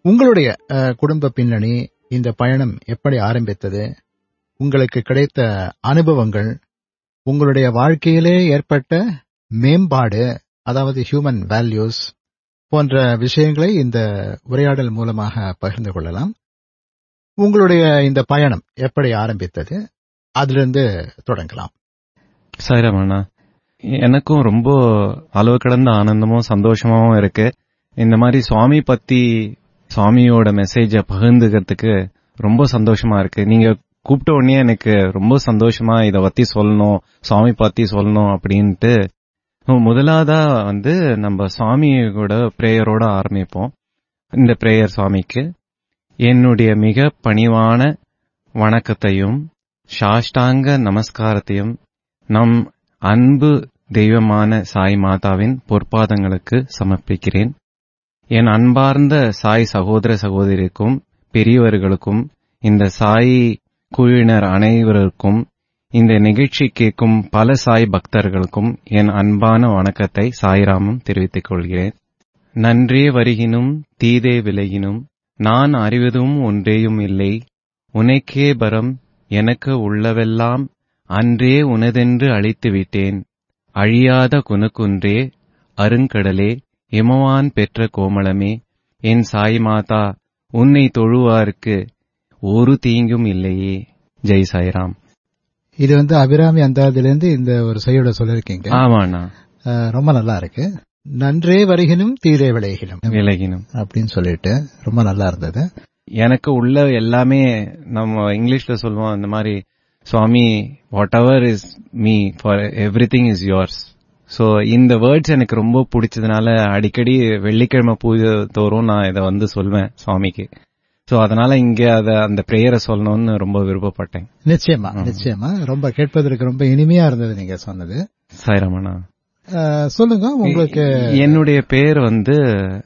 உங்களுடைய அஹ், குடும்ப பின்னணி இந்த பயணம் எப்படி ஆரம்பித்தது உங்களுக்கு கிடைத்த அனுபவங்கள் உங்களுடைய வாழ்க்கையிலே ஏற்பட்ட மேம்பாடு அதாவது ஹியூமன் வேல்யூஸ் போன்ற விஷயங்களை இந்த உரையாடல் மூலமாக பகிர்ந்து கொள்ளலாம் உங்களுடைய இந்த பயணம் எப்படி ஆரம்பித்தது அதிலிருந்து தொடங்கலாம் சாய்ராமண்ணா எனக்கும் ரொம்ப அளவு கடந்த ஆனந்தமும் சந்தோஷமாவும் இருக்கு இந்த மாதிரி சுவாமி பத்தி சுவாமியோட மெசேஜ பகிர்ந்துக்கிறதுக்கு ரொம்ப சந்தோஷமா இருக்கு நீங்க கூப்பிட்ட உடனே எனக்கு ரொம்ப சந்தோஷமா இத பத்தி சொல்லணும் சுவாமி பத்தி சொல்லணும் அப்படின்ட்டு முதலாவதா வந்து நம்ம சுவாமியோட பிரேயரோட ஆரம்பிப்போம் இந்த பிரேயர் சுவாமிக்கு என்னுடைய மிக பணிவான வணக்கத்தையும் சாஷ்டாங்க நமஸ்காரத்தையும் நம் அன்பு தெய்வமான சாய் மாதாவின் பொற்பாதங்களுக்கு சமர்ப்பிக்கிறேன் என் அன்பார்ந்த சாய் சகோதர சகோதரிக்கும் பெரியவர்களுக்கும் இந்த சாய் குழுவினர் அனைவருக்கும் இந்த நிகழ்ச்சி கேட்கும் பல சாய் பக்தர்களுக்கும் என் அன்பான வணக்கத்தை சாய்ராமம் தெரிவித்துக் கொள்கிறேன் நன்றே வருகினும் தீதே விலகினும் நான் அறிவதும் ஒன்றேயும் இல்லை உனக்கே பரம் எனக்கு உள்ளவெல்லாம் அன்றே உனதென்று அழித்து விட்டேன் அழியாத குணக்குன்றே அருங்கடலே இமவான் பெற்ற கோமளமே என் சாய் மாதா உன்னை தொழுவார்க்கு ஒரு தீங்கும் இல்லையே ஜெய் சாய்ராம் இது வந்து அபிராமி அந்தாதிலிருந்து இந்த ஒரு செய்யோட சொல்லிருக்கீங்க ஆமாண்ணா அஹ், ரொம்ப நல்லா இருக்கு நன்றே வருகினும் தீரே விளைகினும் விலகினும் அப்படின்னு சொல்லிட்டு ரொம்ப நல்லா இருந்தது எனக்கு உள்ள எல்லாமே நம்ம இங்கிலீஷ்ல சொல்லுவோம் இந்த மாதிரி Swami whatever is me for everything is yours so இந்த வேர்ட்ஸ் எனக்கு ரொம்ப பிடிச்சதுனால அடிக்கடி வெள்ளிக்கிழமை பூஜை தோறும் நான் இதை வந்து சொல்வேன் சுவாமிக்கு ஸோ அதனால இங்க அத அந்த பிரேயரை சொல்லணும்னு ரொம்ப விருப்பப்பட்டேன் நிச்சயமா நிச்சயமா ரொம்ப கேட்பதற்கு ரொம்ப இனிமையா இருந்தது நீங்க சொன்னது சாய்ராமண்ணா அஹ், சொல்லுங்க உங்களுக்கு என்னுடைய பெயர் வந்து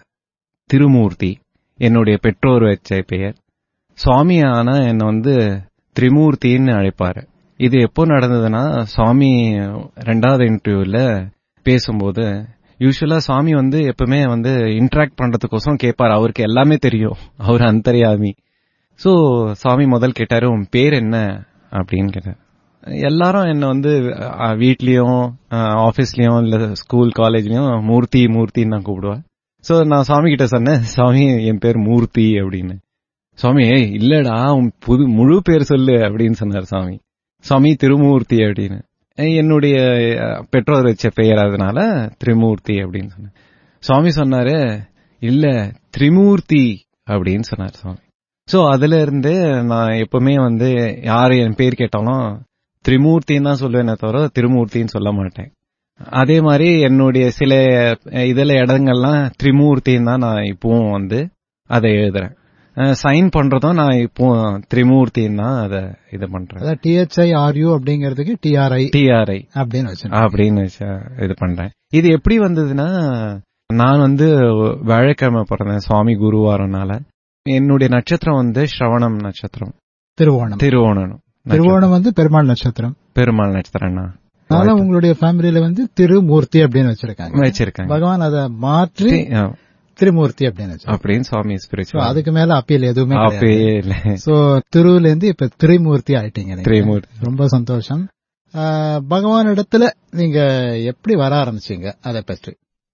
திருமூர்த்தி என்னுடைய பெற்றோர் வச்ச பெயர் சுவாமி ஆனா என்னை வந்து திரிமூர்த்தின்னு அழைப்பாரு இது எப்போ நடந்ததுன்னா சுவாமி ரெண்டாவது இன்டர்வியூல பேசும்போது யூஸ்வலா சுவாமி வந்து எப்பவுமே வந்து இன்டராக்ட் பண்றதுக்கோசரம் கேட்பாரு அவருக்கு எல்லாமே தெரியும் அவர் அந்தரியாமி சோ சுவாமி முதல் கேட்டாரு உன் பேர் என்ன அப்படின்னு கேட்டார் எல்லாரும் என்ன வந்து அஹ், வீட்லயும் அஹ், ஆபீஸ்லயும் இல்ல ஸ்கூல் காலேஜ்லயும் மூர்த்தி மூர்த்தின்னு நான் கூப்பிடுவேன் சோ நான் சுவாமி கிட்ட சொன்னேன் சுவாமி என் பேர் மூர்த்தி அப்படின்னு சுவாமி "ஏய், இல்லடா உன் புது முழு பேர் சொல்லு அப்படின்னு சொன்னார் சுவாமி சுவாமி திருமூர்த்தி அப்படின்னு "ஏய், என்னுடைய அஹ், பெற்றோர் வச்ச பெயர் அதனால திரிமூர்த்தி அப்படின்னு சொன்னேன் சுவாமி சொன்னாரு இல்ல திரிமூர்த்தி அப்படின்னு சொன்னார் சுவாமி சோ அதுல இருந்து நான் எப்பவுமே வந்து யாரு என் பேர் கேட்டாலும் திரிமூர்த்தின்னு தான் சொல்லுவேனே தவிர திருமூர்த்தின்னு சொல்ல மாட்டேன் அதே மாதிரி என்னுடைய சில அஹ், இதுல இடங்கள்லாம் திரிமூர்த்தின்னு தான் நான் இப்பவும் வந்து அதை எழுதுறேன் சைன் பண்றதும் நான் இப்போ திரிமூர்த்தின்னு தான் அதை இது பண்றேன் அதாவது டிஹெச்ஐ ஆர்யூ அப்படிங்கிறதுக்கு டிஆர்ஐ டிஆர்ஐ அப்படின்னு வச்சிருக்கேன் அப்படின்னு வச்ச- இது பண்றேன் இது எப்படி வந்ததுன்னா நான் வந்து வியாழக்கிழமை பிறந்தேன் சுவாமி குருவாரனால என்னுடைய நட்சத்திரம் வந்து ஸ்ரவணம் நட்சத்திரம் திருவோணம் திருவோணம் திருவோணம் வந்து பெருமாள் நட்சத்திரம் பெருமாள் நட்சத்திரம்னா அதனால உங்களுடைய ஃபேமிலியில வந்து திருமூர்த்தி அப்படின்னு வச்சிருக்காங்க வச்சிருக்காங்க பகவான் அதை மாற்றி ஆ, திருமூர்த்தி அப்படின்னு வச்சிருக்காங்க அப்படின்னு சுவாமி So, ஸ்பிரிச்சுவல் அதுக்கு மேல அப்பீல் எதுவுமே அப்பயே இல்ல சோ திருவுல இருந்து இப்ப திரிமூர்த்தி ஆயிட்டீங்க நீங்க. திரிமூர்த்தி. ரொம்ப சந்தோஷம் ஆஹ், பகவான் இடத்துல நீங்க எப்படி வர ஆரம்பிச்சீங்க அதை பற்றி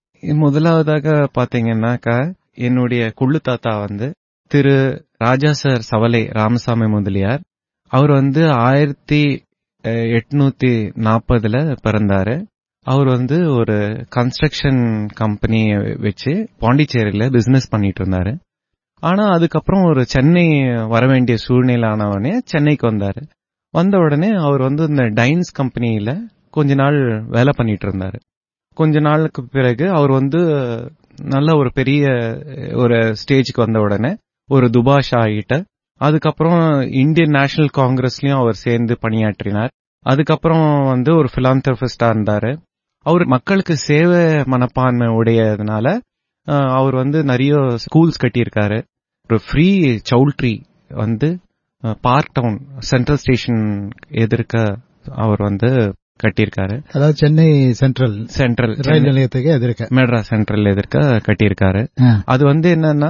முதலாவதாக பாத்தீங்கன்னாக்கா என்னுடைய குள்ளு தாத்தா வந்து திரு ராஜா சார் சவலை ராமசாமி முதலியார் அவர் வந்து ஆயிரத்தி அஹ், எட்நூத்தி நாற்பதுல பிறந்தாரு அவர் வந்து ஒரு கன்ஸ்ட்ரக்ஷன் கம்பெனி வச்சு பாண்டிச்சேரியில பிசினஸ் பண்ணிட்டு இருந்தாரு ஆனா அதுக்கப்புறம் ஒரு சென்னை வர வேண்டிய சூழ்நிலை ஆனவனே சென்னைக்கு வந்தாரு வந்த உடனே அவர் வந்து இந்த டைன்ஸ் கம்பெனியில கொஞ்ச நாள் வேலை பண்ணிட்டு இருந்தாரு கொஞ்ச நாளுக்கு பிறகு அவர் வந்து நல்ல ஒரு பெரிய ஒரு ஸ்டேஜ்க்கு வந்த உடனே ஒரு துபாஷ் ஆகிட்ட அதுக்கப்புறம் இந்தியன் நேஷனல் காங்கிரஸ்லயும் அவர் சேர்ந்து பணியாற்றினார் அதுக்கப்புறம் வந்து ஒரு பிலாந்தபிஸ்டா இருந்தாரு அவர் மக்களுக்கு சேவை மனப்பான்மை உடையதுனால அஹ், அவர் வந்து நிறைய ஸ்கூல்ஸ் கட்டியிருக்காரு ஒரு ஃப்ரீ சவுல்ட்ரி வந்து பார்க் டவுன் சென்ட்ரல் ஸ்டேஷன் எதிர்க்க அவர் வந்து கட்டியிருக்காரு அதாவது சென்னை சென்ட்ரல் சென்ட்ரல் ரயில் நிலையத்துக்கு எதிர்க்க மெட்ராஸ் சென்ட்ரல் எதிர்க்க கட்டியிருக்காரு ஆ. அது வந்து என்னன்னா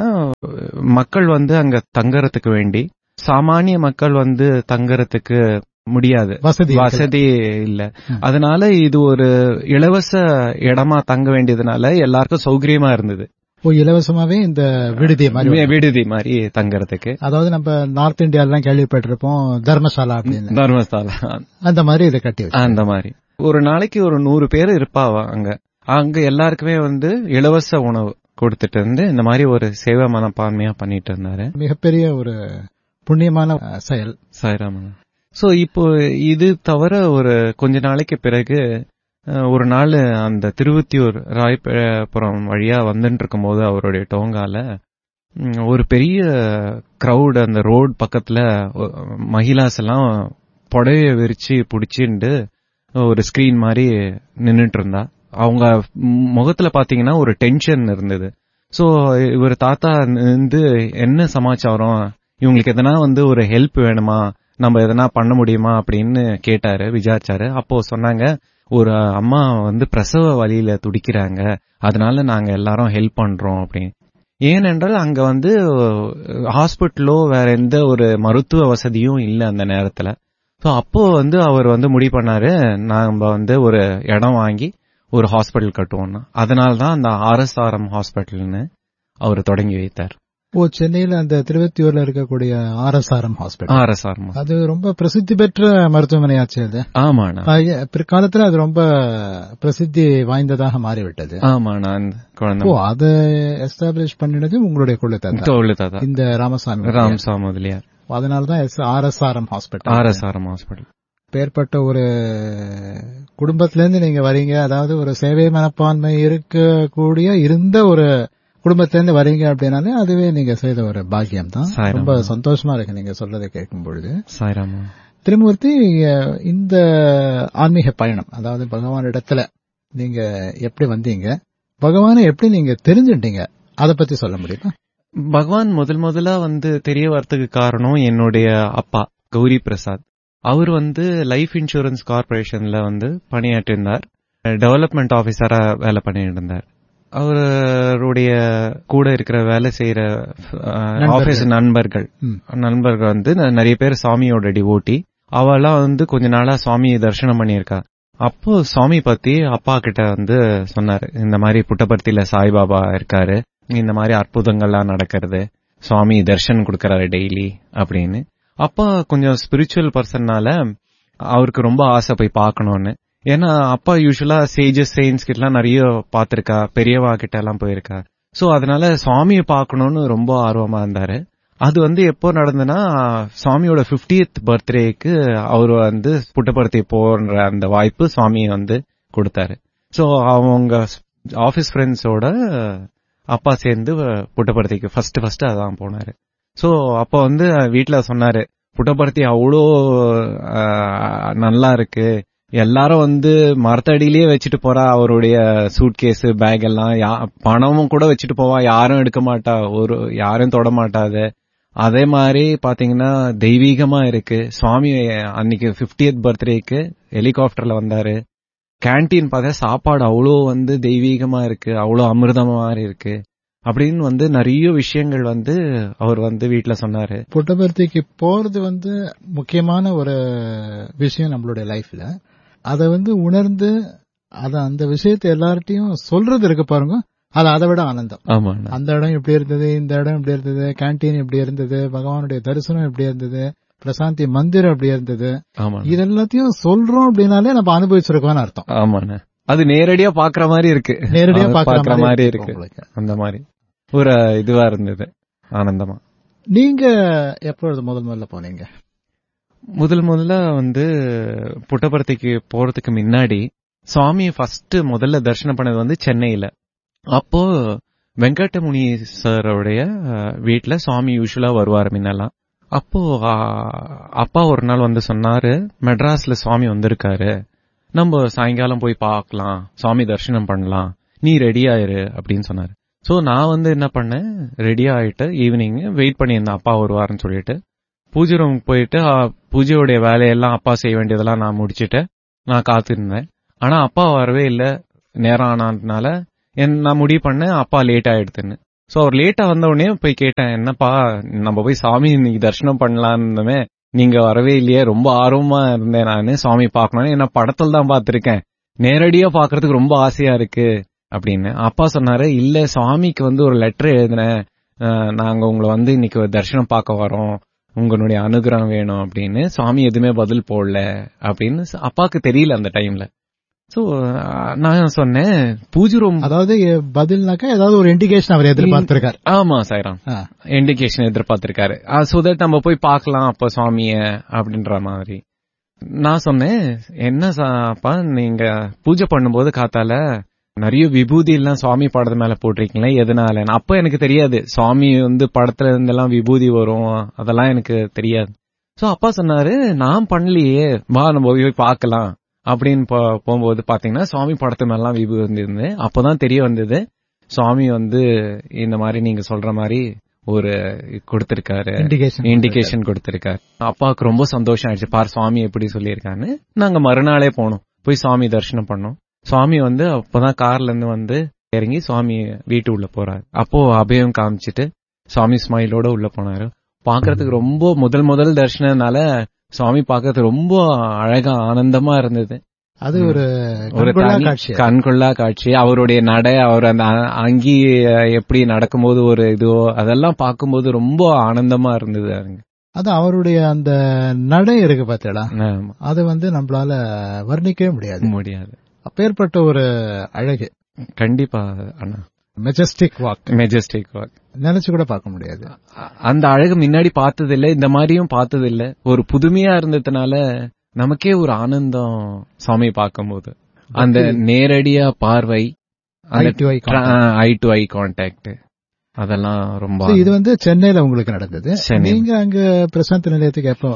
மக்கள் வந்து அங்க தங்கறதுக்கு வேண்டி சாமானிய மக்கள் வந்து தங்கறதுக்கு முடியாது வசதி இருக்கல. வசதி இல்ல ம். அதனால இது ஒரு இலவச இடமா தங்க வேண்டியதுனால எல்லாருக்கும் சௌகரியமா இருந்தது ஓ இலவசமாவே இந்த விடுதி மாதிரி வி- விடுதி மாதிரி தங்கறதுக்கு அதாவது நம்ம நார்த் இந்தியாலாம் கேள்விப்பட்டிருப்போம் தர்மசாலா அப்படின்னு தர்மஸ்தாலா அந்த மாதிரி இதை கட்டி வச்சு அந்த மாதிரி ஒரு நாளைக்கு ஒரு நூறு பேர் இருப்பாவ அங்க அங்க எல்லாருக்குமே வந்து இலவச உணவு கொடுத்துட்டு இருந்து இந்த மாதிரி ஒரு சேவை மனப்பான்மையா பண்ணிட்டு இருந்தாரு மிகப்பெரிய ஒரு புண்ணியமான அஹ், செயல் சாய்ராமன் சோ இப்போ இது தவிர ஒரு கொஞ்ச நாளைக்கு பிறகு அஹ், ஒரு நாள் அந்த திருவத்தியூர் ராயபுரம் வழியா வந்துட்டு இருக்கும்போது அவருடைய டோங்கால ம், ஒரு பெரிய கிரவுட் அந்த ரோட் பக்கத்துல ஒ- மகிழாஸ் எல்லாம் புடவைய விரிச்சு புடிச்சுண்டு ஒரு ஸ்கிரீன் மாதிரி நின்னுட்டு இருந்தா அவங்க ம், முகத்துல பாத்தீங்கன்னா ஒரு டென்ஷன் இருந்தது சோ இவர் தாத்தா வந்து என்ன சமாச்சாரம் இவங்களுக்கு எதனா வந்து ஒரு ஹெல்ப் வேணுமா நம்ம எதனா பண்ண முடியுமா அப்படின்னு கேட்டாரு விசாரிச்சாரு அப்போ சொன்னாங்க ஒரு அம்மா வந்து பிரசவ வலியில துடிக்கிறாங்க அதனால நாங்க எல்லாரும் ஹெல்ப் பண்றோம் அப்படின்னு ஏனென்றால் அங்க வந்து ஹாஸ்பிட்டலோ வேற எந்த ஒரு மருத்துவ வசதியும் இல்ல அந்த நேரத்துல சோ அப்போ வந்து அவர் வந்து முடிவு பண்ணாரு நாம வந்து ஒரு இடம் வாங்கி ஒரு ஹாஸ்பிட்டல் கட்டுவோம்னா அதனால தான் அந்த ஆர்எஸ்ஆர்எம் ஹாஸ்பிட்டல்னு அவர் தொடங்கி வைத்தார் ஓ சென்னையில அந்த திருவத்தியூர்ல இருக்கக்கூடிய ஆர்எஸ்ஆர்எம் ஹாஸ்பிட்டல் ஆர்எஸ்ஆர்எம் அது ரொம்ப பிரசித்தி பெற்ற மருத்துவமனையாச்சு அது ஆமாண்ணா ஆக, பிற்காலத்துல அது ரொம்ப பிரசித்தி வாய்ந்ததாக மாறிவிட்டது ஆமாண்ணா அந்த ஓ குழந்தை அதை எஸ்டாப்ளிஷ் பண்ணினது உங்களுடைய குலத்தாத்தா தோழு தாத்தா இந்த ராமசாமி ராம்சா முதலியார் அதனாலதான் ஆர்எஸ்ஆர்எம் ஹாஸ்பிட்டல் ஆர்எஸ்ஆர்எம் ஹாஸ்பிட்டல் பேர்பட்ட ஒரு குடும்பத்துல இருந்து நீங்க வரீங்க அதாவது ஒரு சேவை மனப்பான்மை இருக்கக்கூடிய இருந்த ஒரு குடும்பத்துல இருந்து வரீங்க அப்படின்னாலே அதுவே நீங்க செய்த ஒரு பாக்கியம் தான் சாய்ராம். ரொம்ப சந்தோஷமா இருக்கு நீங்க சொல்றதை கேட்கும் பொழுது சாய்ராமா திருமூர்த்தி அஹ், இந்த ஆன்மீக பயணம் அதாவது பகவான் இடத்துல நீங்க எப்படி வந்தீங்க பகவானை எப்படி நீங்க தெரிஞ்சுட்டீங்க அத பத்தி சொல்ல முடியுமா பகவான் முதல் முதலா வந்து தெரிய வரதுக்கு காரணம் என்னுடைய அப்பா கௌரி பிரசாத் அவர் வந்து லைஃப் இன்சூரன்ஸ் கார்பரேஷன்ல வந்து பணியாற்றிருந்தார் டெவலப்மெண்ட் ஆபீசரா வேலை பண்ணிட்டு இருந்தார் அவருடைய கூட இருக்கிற வேலை செய்யற நண்பர்கள். ஆபீஸ் நண்பர்கள் ம். நண்பர்கள் வந்து ந- நிறைய பேர் சாமியோட டிவோட்டி அவெல்லாம் வந்து கொஞ்ச நாளா சுவாமியை தரிசனம் பண்ணியிருக்கா அப்போ சுவாமி பத்தி அப்பா கிட்ட வந்து சொன்னாரு இந்த மாதிரி புட்டபர்த்தியில சாய்பாபா இருக்காரு இந்த மாதிரி அற்புதங்கள்லாம் நடக்கிறது சுவாமி தர்ஷன் கொடுக்கறாரு டெய்லி அப்படின்னு அப்பா கொஞ்சம் ஸ்பிரிச்சுவல் பர்சன்னால அவருக்கு ரொம்ப ஆசை போய் பார்க்கணும்னு ஏன்னா அப்பா யூஸ்வலா சேஜஸ் செயின்ஸ் கிட்டலாம் நிறைய பார்த்திருக்கா பெரியவா கிட்ட எல்லாம் போயிருக்கா சோ அதனால சுவாமியை பார்க்கணும்னு ரொம்ப ஆர்வமா இருந்தாரு அது வந்து எப்போ நடந்ததுன்னா சுவாமியோட 50th பர்த்டேக்கு அவர் வந்து புட்டபர்த்தி போன்ற அந்த வாய்ப்பு சுவாமி வந்து கொடுத்தாரு சோ அவங்க ஆபீஸ் ஃப்ரெண்ட்ஸோட அப்பா சேர்ந்து புட்டபர்த்திக்கு ஃபர்ஸ்ட் ஃபர்ஸ்ட் அதான் போனாரு சோ அப்ப வந்து வீட்ல சொன்னாரு புட்டபர்த்தி அவ்வளோ ஆஹ், நல்லா இருக்கு எல்லாரும் வந்து மரத்தடியிலேயே வச்சுட்டு போறா அவருடைய சூட் கேஸ் பேக் எல்லாம் யா- பணமும் கூட வச்சுட்டு போவா யாரும் எடுக்க மாட்டா ஒரு யாரும் தொட மாட்டாது அதே மாதிரி பாத்தீங்கன்னா தெய்வீகமா இருக்கு சுவாமி அன்னைக்கு 50th பர்த்டேக்கு ஹெலிகாப்டர்ல வந்தாரு கேண்டீன் பார்த்தா சாப்பாடு அவ்வளோ வந்து தெய்வீகமா இருக்கு அவ்வளோ அமிர்தமா மாதிரி இருக்கு அப்படின்னு வந்து நிறைய விஷயங்கள் வந்து அவர் வந்து வீட்ல சொன்னாரு புட்டபர்த்திக்கு போறது வந்து முக்கியமான ஒரு விஷயம் நம்மளுடைய லைஃப்ல அத வந்து உணர்ந்து அத அந்த விஷயத்தை எல்லார்ட்டையும் சொல்றது இருக்கு பாருங்க அது அதை விட ஆனந்தம் ஆமாண்ணா அந்த இடம் இப்படி இருந்தது இந்த இடம் இப்படி இருந்தது கேண்டீன் இப்படி இருந்தது பகவானுடைய தரிசனம் இப்படி இருந்தது பிரசாந்தி மந்திரம் இப்படி இருந்தது ஆமாண்ணா இது எல்லாத்தையும் சொல்றோம் அப்படின்னாலே நம்ம அனுபவிச்சிருக்கோம்னு அர்த்தம் ஆமாண்ணா அது நேரடியா பாக்குற மாதிரி இருக்கு நேரடியா அது பாக்குற பார்க்கிற மாதிரி இருக்கு உங்களுக்கு. அந்த மாதிரி ஒரு இதுவா இருந்தது ஆனந்தமா நீங்க எப்பொழுது முதல் முதல்ல போனீங்க முதல் முதல்ல வந்து புட்டபர்த்திக்கு போறதுக்கு முன்னாடி சுவாமியை ஃபர்ஸ்ட் முதல்ல தரிசனம் பண்ணது வந்து சென்னையில அப்போ வெங்கடமுனி சாரோடைய அஹ், வீட்ல சுவாமி யூஸ்வலா வருவார் முன்னெல்லாம் அப்போ ஆஹ், அப்பா ஒரு நாள் வந்து சொன்னாரு மெட்ராஸ்ல சுவாமி வந்திருக்காரு நம்ம சாயங்காலம் போய் பார்க்கலாம் சுவாமி தரிசனம் பண்ணலாம் நீ ரெடி ஆயிரு அப்படின்னு சொன்னாரு சோ நான் வந்து என்ன பண்ணேன் ரெடி ஆயிட்டு ஈவினிங் வெயிட் பண்ணியிருந்தேன் அப்பா வருவாருன்னு சொல்லிட்டு பூஜை ரூமுக்கு போயிட்டு ஆ, பூஜையோடைய வேலையெல்லாம் அப்பா செய்ய வேண்டியதெல்லாம் நான் முடிச்சிட்டு நான் காத்திருந்தேன் ஆனா அப்பா வரவே இல்ல நேரம் ஆனதுனால என் நான் முடிவு பண்ணேன் அப்பா லேட் ஆயிடுதுன்னு சோ அவர் லேட்டா வந்த உடனே போய் கேட்டேன் என்னப்பா நம்ம போய் சாமி இன்னைக்கு தரிசனம் பண்ணலான்னு நீங்க வரவே இல்லையே ரொம்ப ஆர்வமா இருந்தேன் நானு சாமி பார்க்கணும்னு என்ன படத்துல தான் பார்த்திருக்கேன் நேரடியா பாக்குறதுக்கு ரொம்ப ஆசையா இருக்கு அப்படின்னு அப்பா சொன்னாரு இல்ல சுவாமிக்கு வந்து ஒரு லெட்டர் எழுதினேன் அஹ், நாங்க உங்களை வந்து இன்னைக்கு ஒரு தரிசனம் பார்க்க வரோம் உங்களுடைய அனுகிரகம் வேணும் அப்படின்னு சுவாமி எதுவுமே பதில் போடல அப்படின்னு ச- அப்பாவுக்கு தெரியல அந்த டைம்ல சோ நான் சொன்னேன் பூஜை ரொம்ப அதாவது எ- பதில்னாக்கா ஏதாவது ஒரு இண்டிகேஷன் அவர் எதிர்பார்த்திருக்கார் ஆமா சாய்ராம் ஆ. இண்டிகேஷன் எதிர்பார்த்திருக்காரு சோ தட் நம்ம போய் பார்க்கலாம் அப்ப சுவாமிய அப்படின்ற மாதிரி நான் சொன்னேன் என்ன சா- அப்பா நீங்க பூஜை பண்ணும்போது காத்தால நிறைய விபூதி எல்லாம் சுவாமி படத்து மேல போட்டிருக்கீங்களா எதனால அப்ப எனக்கு தெரியாது சுவாமி வந்து படத்துல இருந்தெல்லாம் விபூதி வரும் அதெல்லாம் எனக்கு தெரியாது சோ அப்பா சொன்னாரு நான் பண்ணலையே வா நம்ம போய் பார்க்கலாம் அப்படின்னு போ- போகும்போது பாத்தீங்கன்னா சுவாமி படத்து மேலாம் விபூதி இருந்தது அப்பதான் தெரிய வந்தது சுவாமி வந்து இந்த மாதிரி நீங்க சொல்ற மாதிரி ஒரு கொடுத்திருக்காரு இண்டிகேஷன் இண்டிகேஷன் கொடுத்திருக்காரு அப்பாவுக்கு ரொம்ப சந்தோஷம் ஆயிடுச்சு பார் சுவாமி எப்படி சொல்லியிருக்கான்னு நாங்க மறுநாளே போனோம் போய் சுவாமி தரிசனம் பண்ணோம் சுவாமி வந்து அப்பதான் கார்ல இருந்து வந்து இறங்கி சுவாமி வீட்டு உள்ள போறாரு அப்போ அபயம் காமிச்சிட்டு சுவாமி ஸ்மைலோட உள்ள போனாரு பாக்குறதுக்கு ரொம்ப முதல் முதல் தரிசனம்னால சுவாமி பார்க்கறதுக்கு ரொம்ப அழகா ஆனந்தமா இருந்தது அது ஒரு ஒரு கண்கொள்ளா தனி காட்சி கண்கொள்ளா காட்சி அவருடைய நடை அவர் அந்த அ- அங்கி அஹ், எப்படி நடக்கும்போது ஒரு இதுவோ அதெல்லாம் பார்க்கும்போது ரொம்ப ஆனந்தமா இருந்தது அதுங்க. அது அவருடைய அந்த நடை இருக்கு பார்த்தீங்களா ஆமா, அது வந்து நம்மளால வர்ணிக்கவே முடியாது முடியாது அப்பேற்பட்ட ஒரு அழகு கண்டிப்பா அண்ணா மெஜஸ்டிக் வாக் மெஜஸ்டிக் வாக் நினைச்சு கூட பார்க்க முடியாது அந்த அழகு முன்னாடி பார்த்தது இல்ல இந்த மாதிரியும் பார்த்தது இல்ல ஒரு புதுமையா இருந்ததுனால நமக்கே ஒரு ஆனந்தம் சுவாமி பார்க்கும்போது அந்த நேரடியா பார்வை Eye to eye contact. Eye to eye contact அதெல்லாம் ரொம்ப So, இது வந்து சென்னையில உங்களுக்கு நடந்தது சென்னை. நீங்க அங்க பிரசாந்த் நிலையத்துக்கு எப்போ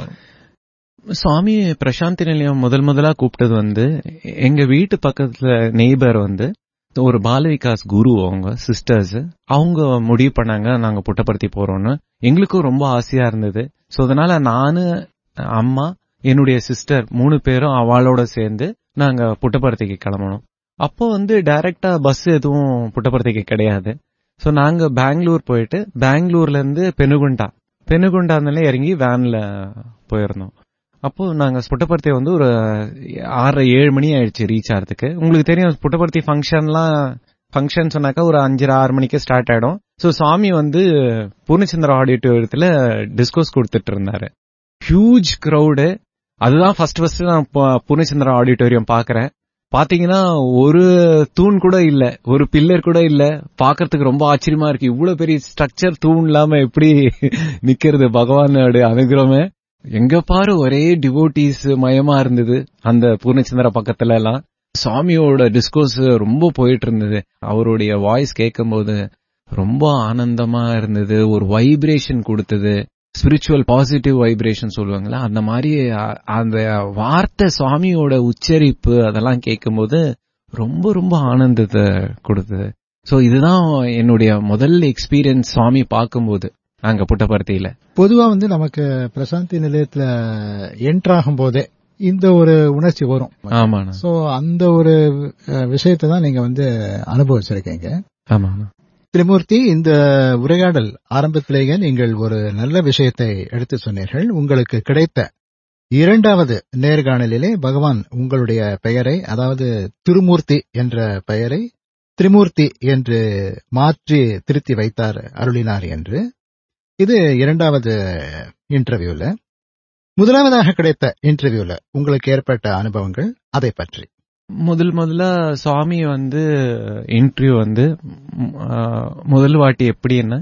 சுவாமி பிரசாந்தி நிலையம் முதல் முதலா கூப்பிட்டது வந்து எங்க வீட்டு பக்கத்துல நெய்பர் வந்து ஒரு பால விகாஸ் குரு அவங்க சிஸ்டர்ஸ் அவங்க முடிவு பண்ணாங்க நாங்க புட்டபர்த்தி போறோம்னு எங்களுக்கும் ரொம்ப ஆசையா இருந்தது சோ அதனால நானு அம்மா என்னுடைய சிஸ்டர் மூணு பேரும் அவளோட சேர்ந்து நாங்க புட்டபர்த்திக்கு கிளம்பணும் அப்போ வந்து டைரக்டா பஸ் எதுவும் புட்டபர்த்திக்கு கிடையாது சோ நாங்க பெங்களூர் போயிட்டு பெங்களூர்ல இருந்து பெனுகுண்டா பெனுகுண்டாந்தால இறங்கி வேன்ல போயிருந்தோம் அப்போ நாங்க புட்டபர்த்தி வந்து ஒரு ஆறரை ஏழு மணி ஆயிடுச்சு ரீச் ஆகிறதுக்கு உங்களுக்கு தெரியும் புட்டபர்த்தி ஃபங்க்ஷன்லாம் ஃபங்க்ஷன் சொன்னாக்கா ஒரு அஞ்சரை ஆறு மணிக்கு ஸ்டார்ட் ஆயிடும் சோ சாமி வந்து பூர்ணச்சந்திர ஆடிட்டோரியத்துல டிஸ்கோஸ் கொடுத்துட்டு இருந்தாரு ஹியூஜ் கிரௌடு அதுதான் ஃபர்ஸ்ட் ஃபர்ஸ்ட் நான் பு- பூர்ணச்சந்திர ஆடிட்டோரியம் பாக்குறேன் பாத்தீங்கன்னா ஒரு தூண் கூட இல்ல ஒரு பில்லர் கூட இல்ல பாக்குறதுக்கு ரொம்ப ஆச்சரியமா இருக்கு இவ்வளவு பெரிய ஸ்ட்ரக்சர் தூண் இல்லாம எப்படி நிக்கிறது பகவானோட அனுகிரமே எங்க பாரு ஒரே டிவோட்டிஸ் மயமா இருந்தது அந்த பூர்ணச்சந்திர பக்கத்துல எல்லாம் சாமியோட டிஸ்கோஸ் ரொம்ப போயிட்டு இருந்தது அவருடைய வாய்ஸ் கேட்கும்போது ரொம்ப ஆனந்தமா இருந்தது ஒரு வைப்ரேஷன் கொடுத்தது ஸ்பிரிச்சுவல் பாசிட்டிவ் வைப்ரேஷன் சொல்லுவாங்களா அந்த மாதிரி அ- அந்த வார்த்தை சுவாமியோட உச்சரிப்பு அதெல்லாம் கேட்கும்போது ரொம்ப ரொம்ப ஆனந்தத்தை கொடுத்தது சோ இதுதான் என்னுடைய முதல் எக்ஸ்பீரியன்ஸ் சுவாமி பார்க்கும்போது அங்க புட்டபர்த்தியில பொதுவா வந்து நமக்கு பிரசாந்தி நிலையத்துல என்டர் ஆகும் போதே இந்த ஒரு உணர்ச்சி வரும் ஆமாண்ணா சோ அந்த ஒரு அஹ், விஷயத்தை தான் நீங்க வந்து அனுபவிச்சிருக்கீங்க ஆமாண்ணா திரிமூர்த்தி இந்த உரையாடல் ஆரம்பத்திலேயே நீங்கள் ஒரு நல்ல விஷயத்தை எடுத்து சொன்னீர்கள் உங்களுக்கு கிடைத்த இரண்டாவது நேர்காணலிலே பகவான் உங்களுடைய பெயரை அதாவது திருமூர்த்தி என்ற பெயரை திரிமூர்த்தி என்று மாற்றி திருத்தி வைத்தார் அருளினார் என்று இது இரண்டாவது இன்டர்வியூல முதலாவதாக கிடைத்த இன்டர்வியூல உங்களுக்கு ஏற்பட்ட அனுபவங்கள் அதை பற்றி முதல் முதல்ல சுவாமி வந்து இன்டர்வியூ வந்து ம், ஆ, முதல் வாட்டி எப்படின்னா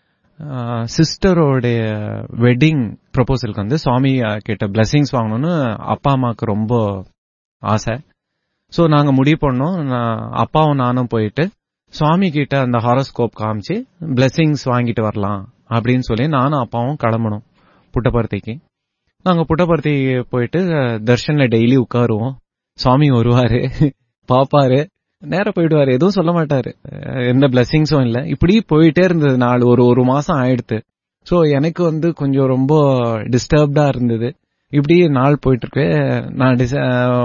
சிஸ்டரோடைய வெட்டிங் ப்ரொபோசலுக்கு வந்து சுவாமி ஆ, கிட்ட பிளெஸிங்ஸ் வாங்கணும்னு அப்பா அம்மாவுக்கு ரொம்ப ஆசை சோ நாங்க முடிவு பண்ணோம் நான் அப்பாவும் நானும் போயிட்டு சுவாமி கிட்ட அந்த ஹாரோஸ்கோப் காமிச்சு பிளெஸிங்ஸ் வாங்கிட்டு வரலாம் அப்படின்னு சொல்லி நானும் அப்பாவும் கிளம்பணும் புட்டபர்த்திக்கு நாங்க புட்டபர்த்தி போயிட்டு அஹ், தர்ஷன்ல டெய்லி உட்காருவோம் சுவாமி வருவாரு பாப்பாரு நேரா போயிடுவாரு எதுவும் சொல்ல மாட்டாரு அஹ், எந்த பிளெஸிங்ஸும் இல்ல இப்படி போயிட்டே இருந்தது நாள் ஒரு ஒரு மாசம் ஆயிடுத்து சோ எனக்கு வந்து கொஞ்சம் ரொம்ப டிஸ்டர்ப்டா இருந்தது இப்படி நாள் போயிட்டு இருக்கு நான் டிச-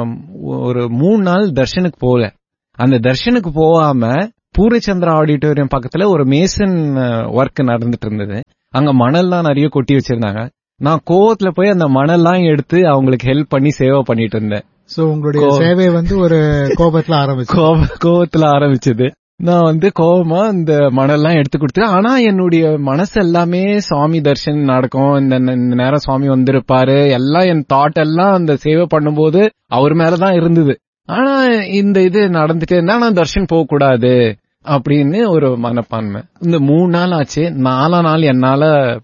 ஒரு மூணு நாள் தர்ஷனுக்கு போகல அந்த தர்ஷனுக்கு போகாம பூரச்சந்திரா ஆடிட்டோரியம் பக்கத்துல ஒரு மேசன் ஒர்க் நடந்துட்டு இருந்தது அங்க மணல்லாம் நிறைய கொட்டி வச்சிருந்தாங்க நான் கோவத்துல போய் அந்த மணல்லாம் எடுத்து அவங்களுக்கு ஹெல்ப் பண்ணி சேவை பண்ணிட்டு இருந்தேன் சோ உங்களுடைய கோ- சேவை வந்து ஒரு கோபத்துல ஆரம்பிச்சு கோப கோவத்துல ஆரம்பிச்சது நான் வந்து கோவமா இந்த மணல்லாம் எடுத்து கொடுத்தேன் ஆனா என்னுடைய மனசு எல்லாமே சுவாமி தர்ஷன் நடக்கும் இந்த இந்த நேரம் சுவாமி வந்திருப்பாரு எல்லாம் என் தாட் எல்லாம் அந்த சேவை பண்ணும்போது அவர் மேலதான் இருந்தது ஆனா இந்த இது நடந்துட்டே இருந்தா நான் தர்ஷன் போக கூடாது அப்படின்னு ஒரு மனப்பான்மை இந்த மூணு நாள் ஆச்சு நாலா நாள் என்னால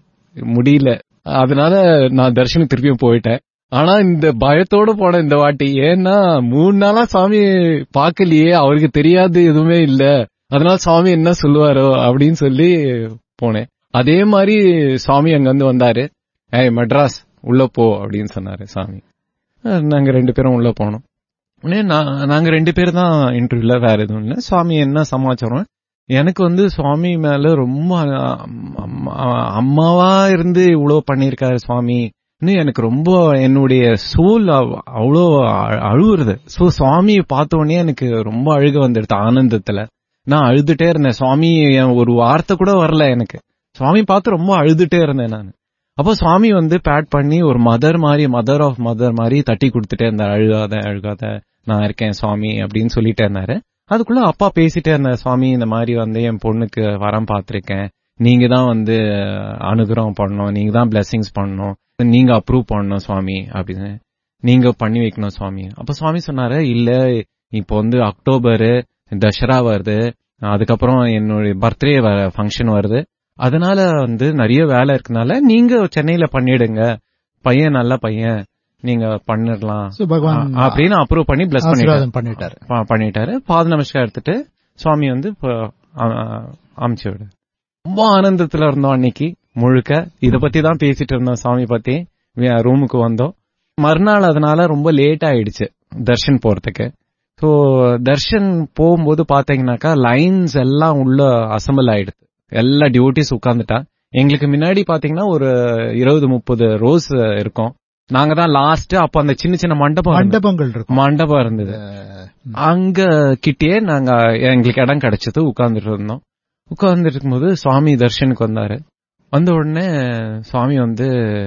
முடியல அதனால நான் தர்ஷனுக்கு திருப்பியும் போயிட்டேன் ஆனா இந்த பயத்தோட போன இந்த வாட்டி ஏன்னா மூணு நாளா சாமி பார்க்கலையே அவருக்கு தெரியாது எதுவுமே இல்ல அதனால சாமி என்ன சொல்லுவாரோ அப்படின்னு சொல்லி போனேன் அதே மாதிரி சாமி அங்க வந்து வந்தாரு ஏய் மெட்ராஸ் உள்ள போ அப்படின்னு சொன்னாரு சாமி அஹ் நாங்க ரெண்டு பேரும் உள்ள போனோம் உடனே நான் நாங்க ரெண்டு பேர் தான் இன்டர்வியூல வேற எதுவும் இல்ல சுவாமி என்ன சமாச்சாரம் எனக்கு வந்து சுவாமி மேல ரொம்ப அம்- அம்மா- அம்மாவா இருந்து இவ்வளவு பண்ணிருக்காரு சுவாமி இன்னும் எனக்கு ரொம்ப என்னுடைய சூல் அவ்வளோ அ- அழுவுறது சோ சுவாமியை பார்த்த உடனே எனக்கு ரொம்ப அழுக வந்துடுது ஆனந்தத்துல நான் அழுதுட்டே இருந்தேன் சுவாமி என் ஒரு வார்த்தை கூட வரல எனக்கு சுவாமி பார்த்து ரொம்ப அழுதுட்டே இருந்தேன் நான் அப்போ சுவாமி வந்து பேட் பண்ணி ஒரு மதர் மாதிரி மதர் ஆஃப் மதர் மாதிரி தட்டி கொடுத்துட்டே இருந்தார் அழுகாத அழுகாத நான் இருக்கேன் சுவாமி அப்படின்னு சொல்லிட்டே இருந்தாரு அதுக்குள்ள அப்பா பேசிட்டே இருந்தார் சுவாமி இந்த மாதிரி வந்து என் பொண்ணுக்கு வரம் பார்த்திருக்கேன் நீங்க தான் வந்து அனுகிரகம் பண்ணணும் நீங்க தான் பிளெஸிங்ஸ் பண்ணணும் நீங்க அப்ரூவ் பண்ணணும் சுவாமி அப்படின்னு நீங்க பண்ணி வைக்கணும் சுவாமி அப்ப சுவாமி சொன்னாரு இல்ல இப்போ வந்து அக்டோபரு தசரா வருது அதுக்கப்புறம் என்னுடைய பர்த்டே ஃபங்க்ஷன் வருது அதனால வந்து நிறைய வேலை இருக்கனால நீங்க சென்னையில பண்ணிடுங்க பையன் நல்ல பையன் நீங்க பண்ணிடலாம் சோ பகவான் அப்படின்னு அப்ரூவ் பண்ணி பிளஸ் பண்ணிட்டாரு ஆசீர்வாதம் பண்ணிட்டாரு ப- பண்ணிட்டாரு பாத நமஸ்காரம் எடுத்துட்டு சுவாமி வந்து அமிச்சு விடு ரொம்ப ஆனந்தத்துல இருந்தோம் அன்னைக்கு முழுக்க இத பத்தி தான் பேசிட்டு இருந்தோம் சாமி பத்தி ரூமுக்கு வந்தோம் மறுநாள் அதனால ரொம்ப லேட் ஆயிடுச்சு தர்ஷன் போறதுக்கு சோ தர்ஷன் போகும்போது பாத்தீங்கன்னாக்கா லைன்ஸ் எல்லாம் உள்ள அசம்பிள் ஆயிடுது எல்லா டியூட்டிஸ் உட்கார்ந்துட்டா எங்களுக்கு முன்னாடி பாத்தீங்கன்னா ஒரு இருபது முப்பது ரோஸ் இருக்கும் நாங்க தான் லாஸ்ட் அப்ப அந்த சின்ன சின்ன மண்டபம் இருந்தது. மண்டபங்கள் இருக்கும் மண்டபம் இருந்தது அங்க கிட்டே நாங்க எங்களுக்கு இடம் கிடைச்சது உட்கார்ந்துட்டு இருந்தோம் உட்கார்ந்துட்டு இருக்கும்போது சுவாமி தர்ஷனுக்கு வந்தாரு வந்த உடனே சுவாமி வந்து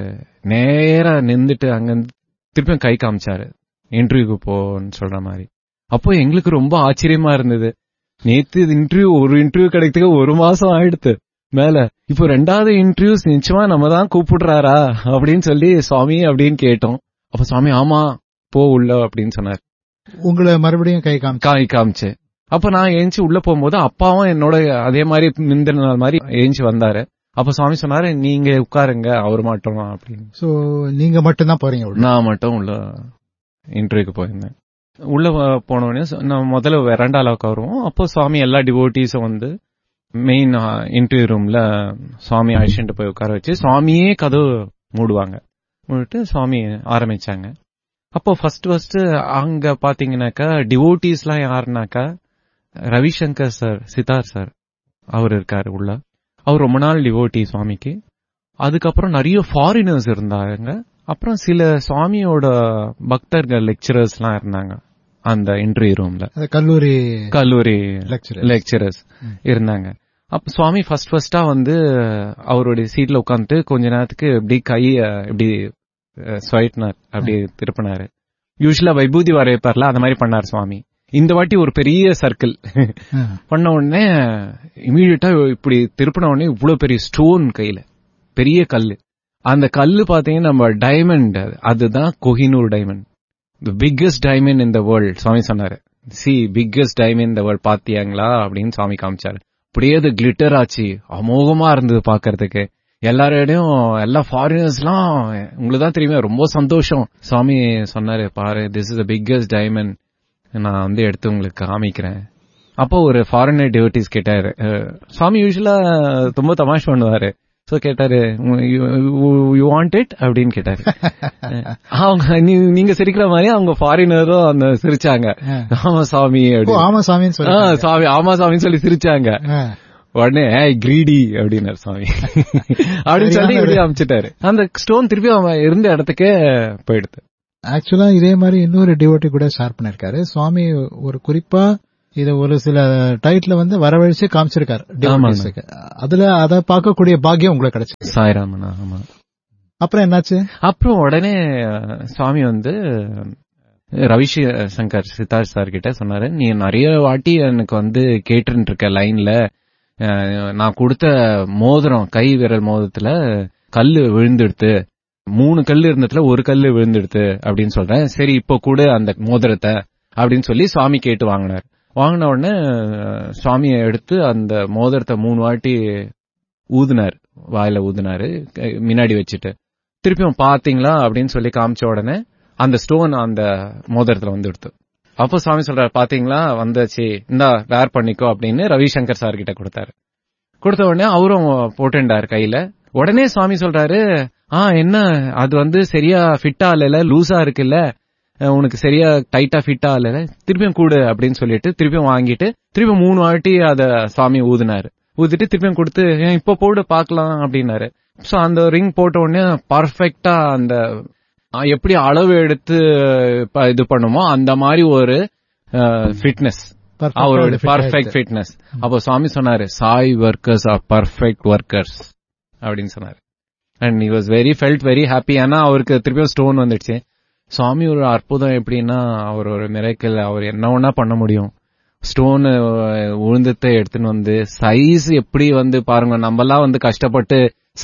நேரா நின்னுட்டு அங்க இருந்து திருப்பியும் கை காமிச்சாரு இன்டர்வியூக்கு போன்னு சொல்ற மாதிரி அப்போ எங்களுக்கு ரொம்ப ஆச்சரியமா இருந்தது நேத்து இன்டர்வியூ ஒரு இன்டர்வியூ கிடைக்கிறதுக்கு ஒரு மாசம் ஆயிடுத்து மேல இப்போ ரெண்டாவது இன்டர்வியூஸ் நிச்சயமா நம்ம தான் கூப்பிடுறாரா அப்படின்னு சொல்லி சுவாமி அப்படின்னு கேட்டோம் அப்ப சுவாமி ஆமா போ உள்ள அப்படின்னு சொன்னார் உங்களை மறுபடியும் கை காமிச்சு காய் காமிச்சு அப்ப நான் ஏஞ்சி உள்ள போகும்போது அப்பாவும் என்னோட அதே மாதிரி முந்தின நாள் மாதிரி ஏஞ்சி வந்தாரு அப்ப சுவாமி சொன்னாரு நீங்க உட்காருங்க அவர் மட்டும் அப்படின்னு சோ நீங்க மட்டும் தான் போறீங்க உள்ள நான் மட்டும் உள்ள இன்டர்வியூக்கு போயிருந்தேன் உள்ள வ- போன உடனே சு- நான் முதல்ல வெரண்டால உட்காருவோம் அப்போ சுவாமி எல்லா டிவோட்டிஸும் வந்து மெயின் இன்டர்வியூ ரூம்ல சுவாமி அழிச்சுட்டு போய் உட்கார வச்சு சுவாமியே கதவு மூடுவாங்க மூடிட்டு சுவாமி ஆரம்பிச்சாங்க அப்போ ஃபர்ஸ்ட் ஃபர்ஸ்ட் அங்க பாத்தீங்கன்னாக்கா டிவோட்டிஸ்லாம் யாருனாக்கா ரவிசங்கர் சார் சித்தார் சார் அவர் இருக்காரு உள்ள அவர் ரொம்ப நாள் டிவோட்டி சுவாமிக்கு அதுக்கப்புறம் நிறைய ஃபாரினர்ஸ் இருந்தாங்க அப்புறம் சில சுவாமியோட பக்தர்கள் லெக்சரர்ஸ்லாம் இருந்தாங்க அந்த இன்டர்வியூ ரூம்ல அது கல்லூரி கல்லூரி லெக்சர் லெக்சரர்ஸ் இருந்தாங்க அப்ப சுவாமி ஃபர்ஸ்ட் ஃபர்ஸ்டா வந்து அவருடைய சீட்ல உட்காந்துட்டு கொஞ்ச நேரத்துக்கு இப்படி கைய இப்படி ஸ்வைட்னார் அப்படி திருப்பினாரு யூஸ்வலா வைபூதி வரையப்பார்ல அந்த மாதிரி பண்ணார் சுவாமி இந்த வாட்டி ஒரு பெரிய சர்க்கிள் பண்ண உடனே இமீடியட்டா இப்படி திருப்பின உடனே இவ்வளவு பெரிய ஸ்டோன் கையில பெரிய கல்லு அந்த கல்லு பாத்தீங்கன்னா நம்ம டைமண்ட் அதுதான் Kohinoor diamond the biggest diamond in the world Swami சொன்னாரு சி பிக்கஸ்ட் டைமண்ட் இந்த வேர்ல்ட் பாத்தியாங்களா அப்படின்னு சுவாமி காமிச்சாரு அப்படியே அது கிளிட்டர் ஆச்சு அமோகமா இருந்தது பாக்குறதுக்கு எல்லாரோடையும் எல்லா ஃபாரினர்ஸ்லாம் உங்களுக்கு தான் தெரியுமே ரொம்ப சந்தோஷம் சுவாமி சொன்னாரு பாரு this is the biggest diamond நான் வந்து எடுத்து உங்களுக்கு காமிக்கிறேன் அப்போ ஒரு ஃபாரினர் டிவோட்டிஸ் கேட்டாரு அஹ், சுவாமி யூஸ்வலா ரொம்ப தமாஷ் பண்ணுவாரு சோ கேட்டாரு யூ வாண்ட் இட் அப்படின்னு கேட்டாரு அஹ், அவங்க நீ- நீங்க சிரிக்கிற மாதிரி அவங்க ஃபாரினரும் அந்த சிரிச்சாங்க ஆமா சாமி ஓ அப்படி ஆமா சாமின்னு ஆ, சொல்லி சாமி ஆமா சாமின்னு சொல்லி சிரிச்சாங்க உடனே கிரீடி அப்படின்னாரு சுவாமி அப்படின்னு சொல்லி இப்படி அமிச்சிட்டாரு அந்த ஸ்டோன் திருப்பி அவன் இருந்த இடத்துக்கே போயிடுது ஆக்சுவலா இதே மாதிரி இன்னொரு டிவோட்டி கூட ஷேர் பண்ணிருக்காரு சுவாமி ஒரு குறிப்பா இத ஒரு சில டைட்டில் வந்து வரவழைச்சு காமிச்சிருக்காரு devotees-க்கு. அதுல அதை பார்க்கக்கூடிய பாக்கியம் உங்களுக்கு கிடைச்சு சாய்ராமனா ஆமா அப்புறம் என்னாச்சு அப்புறம் உடனே அஹ், சுவாமி வந்து ரவிஷி சங்கர் சித்தார்த் சார் கிட்ட சொன்னாரு நீ நிறைய வாட்டி எனக்கு வந்து கேட்டுட்டு இருக்க லைன்ல அஹ், நான் கொடுத்த மோதிரம் கை விரல் மோதிரத்துல கல்லு விழுந்துடுத்து மூணு கல்லு இருந்ததுல ஒரு கல்லு விழுந்துடுத்து அப்படின்னு சொல்றேன் சரி இப்போ கூட அந்த மோதிரத்தை அப்படின்னு சொல்லி சுவாமி கேட்டு வாங்கினார் வாங்கின உடனே அஹ், சுவாமியை எடுத்து அந்த மோதிரத்தை மூணு வாட்டி ஊதுனார் வாயில ஊதுனாரு கை- முன்னாடி வச்சுட்டு திருப்பியும் பாத்தீங்களா அப்படின்னு சொல்லி காமிச்ச உடனே அந்த ஸ்டோன் அந்த மோதிரத்துல வந்து எடுத்து அப்போ சுவாமி சொல்றாரு பாத்தீங்களா வந்தாச்சு இந்தா வேர் பண்ணிக்கோ அப்படின்னு ரவிசங்கர் சார் கிட்ட கொடுத்தாரு கொடுத்த உடனே அவரும் போட்டுண்டாரு கையில உடனே சுவாமி சொல்றாரு ஆ என்ன அது வந்து சரியா ஃபிட் ஆகல லூசா இருக்குல்ல அஹ் உனக்கு சரியா டைட்டா ஃபிட் ஆகல திருப்பியும் கூடு அப்படின்னு சொல்லிட்டு திருப்பியும் வாங்கிட்டு திருப்பியும் மூணு வாட்டி அத சுவாமி ஊதுனாரு ஊதிட்டு திருப்பியும் கொடுத்து "ஏன் இப்ப போடு பார்க்கலாம் அப்படின்னாரு சோ அந்த ரிங் போட்ட உடனே பர்ஃபெக்டா அந்த அஹ், எப்படி அளவு எடுத்து ப- இது பண்ணுமோ அந்த மாதிரி ஒரு ஃபிட்னஸ் Perfect ஆ அவரோட அது fit பர்ஃபெக்ட் ஆயிடுச்சு. ஃபிட்னஸ் அப்போ சுவாமி சொன்னாரு Sai workers are perfect workers அப்படின்னு சொன்னாரு and he was very felt very happy ஏன்னா அவருக்கு திருப்பியும் ஸ்டோன் வந்துடுச்சு சுவாமி ஒரு அற்புதம் எப்படின்னா அவர் ஒரு மிரக்கல் அவர் என்ன ஒண்ணா பண்ண முடியும் ஸ்டோன் உழுந்தத்தை எடுத்துன்னு வந்து சைஸ் எப்படி வந்து பாருங்க நம்மலாம் வந்து கஷ்டப்பட்டு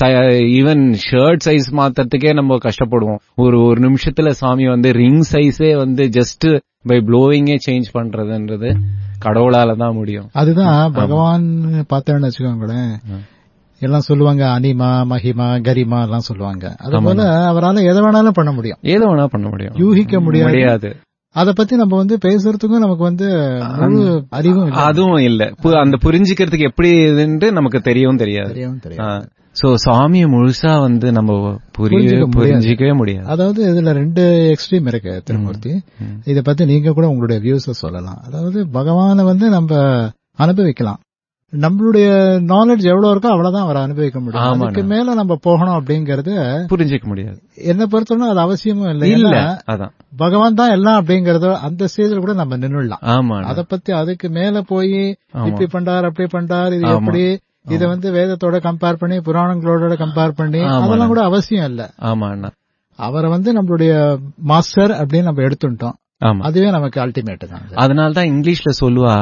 ஈவன் ஷர்ட் சைஸ் மாத்துறதுக்கே நம்ம கஷ்டப்படுவோம் ஒரு ஒரு நிமிஷத்துல சாமி வந்து ரிங் சைஸே வந்து ஜஸ்ட் பை ப்ளோவிங்கே சேஞ்ச் பண்றதுன்றது கடவுளால தான் முடியும் அதுதான் பகவான் பார்த்தேன்னு வச்சுக்கோங்களேன் எல்லாம் சொல்லுவாங்க அனிமா மகிமா கரிமா எல்லாம் சொல்லுவாங்க அது போல அவரால எதை வேணாலும் பண்ண முடியும் ஏதோ வேணா பண்ண முடியும் யூகிக்க முடியாது முடியாது அத பத்தி நம்ம வந்து பேசுறதுக்கும் நமக்கு வந்து முழு அறிவும் இல்ல. அதுவும் இல்ல பு- அந்த புரிஞ்சுக்கிறதுக்கு எப்படி இதுன்னு நமக்கு தெரியவும் தெரியாது தெரியவும் தெரியாது சோ சாமியை முழுசா வந்து நம்ம புரிய புரிஞ்சுக்க முடியாது. புரிஞ்சிக்கவே முடியாது அதாவது இதுல ரெண்டு எக்ஸ்ட்ரீம் இருக்கு திருமூர்த்தி ம். இத பத்தி நீங்க கூட உங்களுடைய வியூஸ சொல்லலாம் அதாவது பகவானை வந்து நம்ம அனுபவிக்கலாம் நம்மளுடைய நாலேஜ் எவ்வளவு இருக்கோ அவ்வளவுதான் அவரை அனுபவிக்க முடியும் ஆமாண்ணா. அதுக்கு மேல நம்ம போகணும் அப்படிங்கறது புரிஞ்சிக்க முடியாது என்ன பொறுத்தவரை அது அவசியமும் இல்லை இல்ல ஏன்னா, அதான் பகவான் தான் எல்லாம் அப்படிங்கறத அந்த ஸ்டேஜ்ல கூட நம்ம நின்னுடலாம் ஆமா அத பத்தி அதுக்கு மேல போய் ஆமா. இப்படி பண்றார் அப்படி பண்றார் இது ஆமா. எப்படி இத வந்து வேதத்தோட கம்பேர் பண்ணி புராணங்களோட கம்பேர் பண்ணி ஆமா. அதெல்லாம் கூட அவசியம் இல்ல ஆமா அண்ணா அவரை வந்து நம்மளுடைய மாஸ்டர் அப்படின்னு நம்ம எடுத்துட்டோம் ஆமா அதுவே நமக்கு அல்டிமேட் தான் அது. அதனால தான் இங்கிலீஷ்ல சொல்லுவா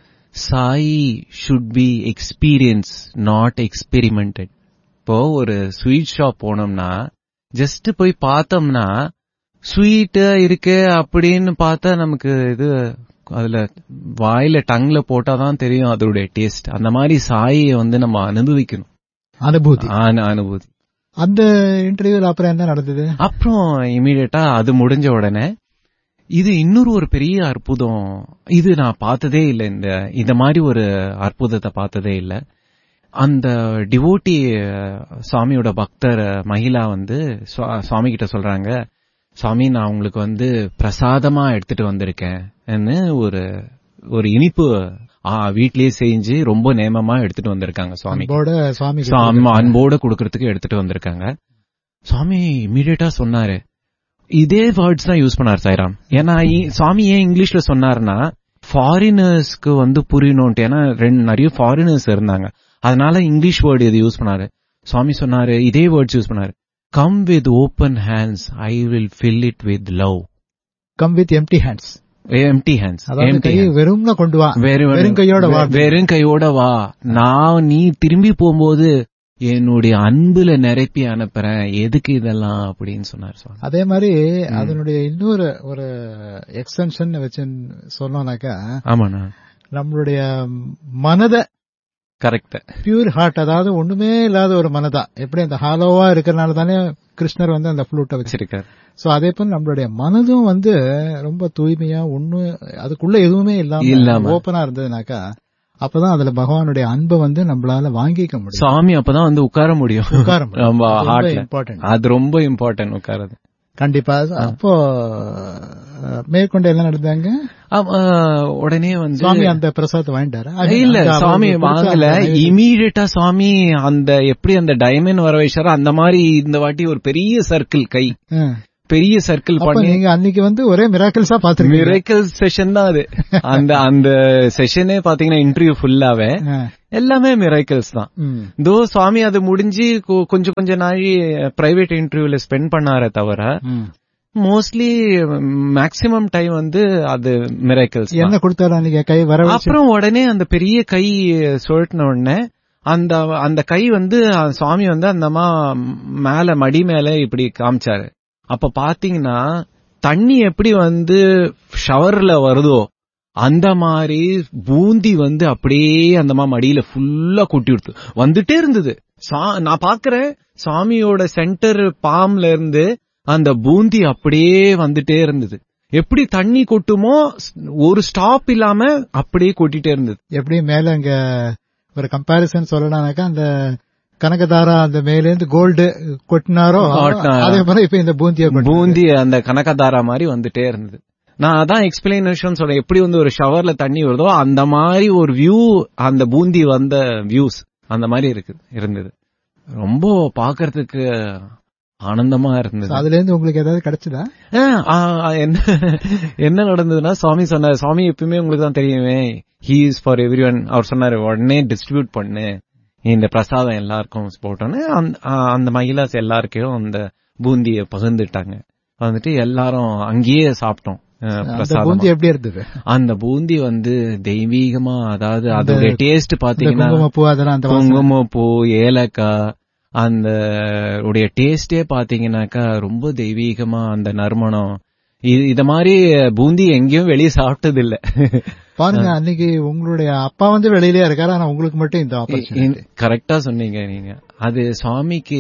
Sai should be experience not experimented இப்போ ஒரு ஸ்வீட் ஷாப் போனோம்னா ஜஸ்ட் போய் பார்த்தோம்னா ஸ்வீட் இருக்கு அப்படின்னு பார்த்தா நமக்கு இது அதுல வாயில டங்ல போட்டாதான் தெரியும் அதோடைய டேஸ்ட் அந்த மாதிரி சாயை வந்து நம்ம அனுபவிக்கணும் அனுபூதி ஆன அனுபூதி அந்த இன்டர்வியூல அப்புறம் என்ன நடந்தது அப்புறம் இமீடியட்டா அது முடிஞ்ச உடனே இது இன்னொரு ஒரு பெரிய அற்புதம் இது நான் பார்த்ததே இல்லை இந்த இந்த மாதிரி ஒரு அற்புதத்தை பார்த்ததே இல்லை அந்த டிவோட்டி சுவாமியோட பக்தர் மகிழா வந்து சுவா- சுவாமி கிட்ட சொல்றாங்க சுவாமி நான் உங்களுக்கு வந்து பிரசாதமா எடுத்துட்டு வந்திருக்கேன்னு ஒரு ஒரு இனிப்பு ஆ, வீட்லயே செஞ்சு ரொம்ப நேமமா எடுத்துட்டு வந்திருக்காங்க சுவாமி அன்போட சுவாமி கிட்ட சுவாமி அன்போட கொடுக்கறதுக்கு எடுத்துட்டு வந்திருக்காங்க சுவாமி இமீடியட்டா சொன்னாரு இதே வேர்ட்ஸ் தான் யூஸ் பண்ணார் சாய்ராம் ஏன்னா இ- சுவாமி ஏன் இங்கிலீஷ்ல சொன்னாருன்னா ஃபாரினர்ஸ்க்கு வந்து புரியணும்ட்டு ஏன்னா ரெண்டு நிறைய ஃபாரினர்ஸ் இருந்தாங்க அதனால இங்கிலீஷ் வேர்டு இது யூஸ் பண்ணாரு சுவாமி சொன்னாரு இதே வேர்ட்ஸ் யூஸ் பண்ணாரு come with open hands I will fill it with love come with empty hands empty hands அதாவது கை வெறும்ல கொண்டு வா வெறும் வெறும் கையோட வா வெறும் கையோட வா நான் நீ திரும்பி போகும்போது என்னுடைய அன்புல நிரப்பி அனுப்புறேன் எதுக்கு இதெல்லாம் அப்படின்னு சொன்னார் சுவாமி அதே மாதிரி அதனுடைய இன்னொரு ஒரு எக்ஸ்டென்ஷன் வச்சு சொன்னோம்னாக்கா ஆமாண்ணா நம்மளுடைய மனத கரெக்ட் பியூர் ஹார்ட் அதாவது ஒண்ணுமே இல்லாத ஒரு மனதா எப்படி அந்த ஹாலோவா இருக்கறனால தானே கிருஷ்ணர் வந்து அந்த ஃப்ளூட்டை வச்சு வச்சிருக்காரு சோ அதே போல நம்மளுடைய மனதும் வந்து ரொம்ப தூய்மையா ஒண்ணு அதுக்குள்ள எதுவுமே இல்லாம இல்லாம. ஓபனா இருந்ததுனாக்கா அப்பதான் அதுல பகவானுடைய அன்பை வந்து நம்மளால வாங்கிக்க முடியும் சாமி அப்பதான் வந்து உட்கார முடியும் உட்கார முடியும். நம்ம அது ரொம்ப ஹார்ட்ல important. அது ரொம்ப இம்பார்ட்டன்ட் உட்காரது கண்டிப்பா அப்போ அஹ், மேற்கொண்டு என்ன நடந்தாங்க ஆம், ஆ, உடனே வந்து சுவாமி அந்த பிரசாதத்தை வாங்கிட்டாரா அது இல்ல அங்க சுவாமி அவருக்கு கொடுத்த வாங்கல அந்த நைவேத்தியம். இமீடியட்டா சுவாமி அந்த எப்படி அந்த டைமண்ட் வர வச்சாரோ அந்த மாதிரி இந்த வாட்டி ஒரு பெரிய சர்க்கிள் கை ஆ. பெரிய சர்க்கிள் அப்ப பண்ணி நீங்க அன்னைக்கு வந்து ஒரே மிராக்கிள்ஸா பாத்துருக்கீங்க மிரக்கல் செஷன் தான் அது அந்த அந்த செஷனே பாத்தீங்கன்னா இன்டர்வியூ ஃபுல்லாவே ஆ. எல்லாமே மிரக்கல்ஸ் தான் ம். தோ சுவாமி அது முடிஞ்சு கொ- கொஞ்சம் கொஞ்ச நாள் பிரைவேட் இன்டர்வியூல ஸ்பெண்ட் பண்ணாரே தவிர ம். மோஸ்ட்லி மேக்சிமம் டைம் வந்து அது மிரக்கல்ஸ் என்ன கொடுத்தாரு அன்னைக்கு கை வர வச்சு அப்புறம் உடனே அந்த பெரிய கை சுழட்டின உடனே அந்த அந்த கை வந்து அந்த சுவாமி வந்து அந்த அம்மா மேல மடி மேல இப்படி காமிச்சாரு அப்ப பாத்தீங்கன்னா தண்ணி எப்படி வந்து ஷவர்ல வருதோ அந்த மாதிரி பூந்தி வந்து அப்படியே அந்த அம்மா மடியில ஃபுல்லா கொட்டி விடுத்து வந்துட்டே இருந்தது சா- நான் பாக்குறேன் சாமியோட சென்டர் பாம்ல இருந்து அந்த பூந்தி அப்படியே வந்துட்டே இருந்தது எப்படி தண்ணி கொட்டுமோ ஒரு ஸ்டாப் இல்லாம அப்படியே கொட்டிட்டே இருந்தது எப்படி மேல அங்க ஒரு கம்பாரிசன் சொல்லலாம்னாக்கா அந்த கனகதாரா அந்த மேல இருந்து கோல்டு கொட்டினாரோ கொட்டினா- அதே மாதிரி இப்ப இந்த பூந்திய பூந்தி அந்த கனகதாரா மாதிரி வந்துட்டே இருந்தது நான் அதான் எக்ஸ்பிளனேஷன் சொல்றேன் எப்படி வந்து ஒரு ஷவர்ல தண்ணி வருதோ அந்த மாதிரி ஒரு வியூ அந்த பூந்தி வந்த வியூஸ் அந்த மாதிரி இருக்கு இருந்தது ரொம்ப பாக்குறதுக்கு ஆனந்தமா இருந்தது அதுல இருந்து உங்களுக்கு ஏதாவது கிடைச்சதா ஆ, ஆ, ஆ, என்ன என்ன நடந்ததுன்னா சுவாமி சொன்னார் சுவாமி எப்பயுமே உங்களுக்கு தான் தெரியுமே he is for every one அவர் சொன்னாரு உடனே டிஸ்ட்ரிபியூட் பண்ணு இந்த பிரசாதம் எல்லாருக்கும் போட்டோன்னு அந்த- ஆ, அந்த மகிழாஸ் எல்லாருக்கையும் அந்த பூந்திய பகிர்ந்துட்டாங்க வந்துட்டு எல்லாரும் அங்கேயே சாப்பிட்டோம் ஆ, அந்த பிரசாதமா. பூந்தி எப்படி இருந்தது அந்த பூந்தி வந்து தெய்வீகமா அதாவது அதோட டேஸ்ட் இந்த பாத்தீங்கன்னா குங்குமப்பூ அதெல்லாம் அந்த வாசனை. குங்குமப்பூ ஏலக்காய் அந்த உடைய டேஸ்டே பாத்தீங்கன்னாக்கா ரொம்ப தெய்வீகமா அந்த நறுமணம் இ- இத மாதிரி பூந்தி எங்கேயும் வெளியே சாப்பிட்டது இல்ல பாருங்க அன்னைக்கு உங்களுடைய அப்பா வந்து வெளியிலே இருக்காரு ஆனா உங்களுக்கு மட்டும் இந்த ஆப்பர்ச்சுனிட்டி கரெக்டா சொன்னீங்க நீங்க அது சுவாமிக்கு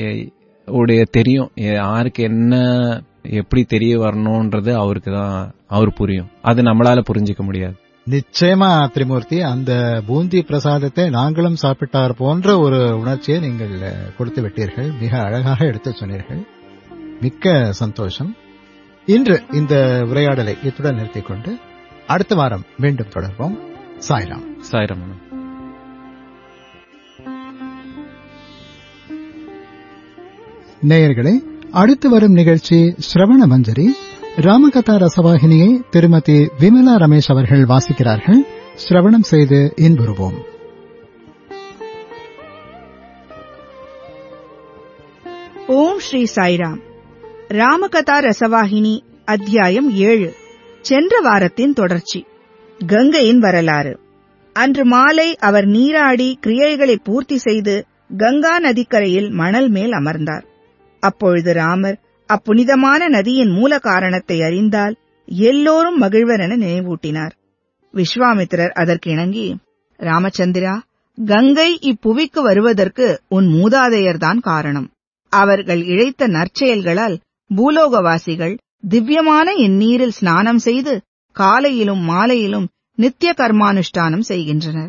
உடைய தெரியும் யாருக்கு என்ன எப்படி தெரிய வரணும்ன்றது அவருக்கு தான் அவர் புரியும் அது நம்மளால புரிஞ்சுக்க முடியாது நிச்சயமா திரிமூர்த்தி அந்த பூந்தி பிரசாதத்தை நாங்களும் சாப்பிட்டார் போன்ற ஒரு உணர்ச்சியை நீங்கள் கொடுத்து விட்டீர்கள் மிக அழகாக எடுத்து சொன்னீர்கள் மிக்க சந்தோஷம் இன்று இந்த உரையாடலை இத்துடன் நிறுத்திக் கொண்டு அடுத்த வாரம் மீண்டும் தொடர்வோம் சாய்ராம் சாயிரம் நேயர்களே அடுத்து வரும் நிகழ்ச்சி ஸ்ரவண மஞ்சரி ராமகதா ரசவாகினியை திருமதி விமலா ரமேஷ் அவர்கள் வாசிக்கிறார்கள் சிரவணம் செய்து இன்புறுவோம் ஓம் ஸ்ரீ சாய்ராம் ராமகதா ரசவாகினி அத்தியாயம் ஏழு சென்ற வாரத்தின் தொடர்ச்சி கங்கையின் வரலாறு அன்று மாலை அவர் நீராடி கிரியைகளை பூர்த்தி செய்து கங்கா நதிக்கரையில் மணல் மேல் அமர்ந்தார் அப்பொழுது ராமர் அப்புனிதமான நதியின் மூல காரணத்தை அறிந்தால் எல்லோரும் மகிழ்வர் என நினைவூட்டினார் விஸ்வாமித்திரர் அதற்கு இணங்கி ராமச்சந்திரா கங்கை இப்புவிக்கு வருவதற்கு உன் மூதாதையர்தான் காரணம் அவர்கள் இழைத்த நற்செயல்களால் பூலோகவாசிகள் திவ்யமான இந்நீரில் ஸ்நானம் செய்து காலையிலும் மாலையிலும் நித்திய கர்மானுஷ்டானம் செய்கின்றனர்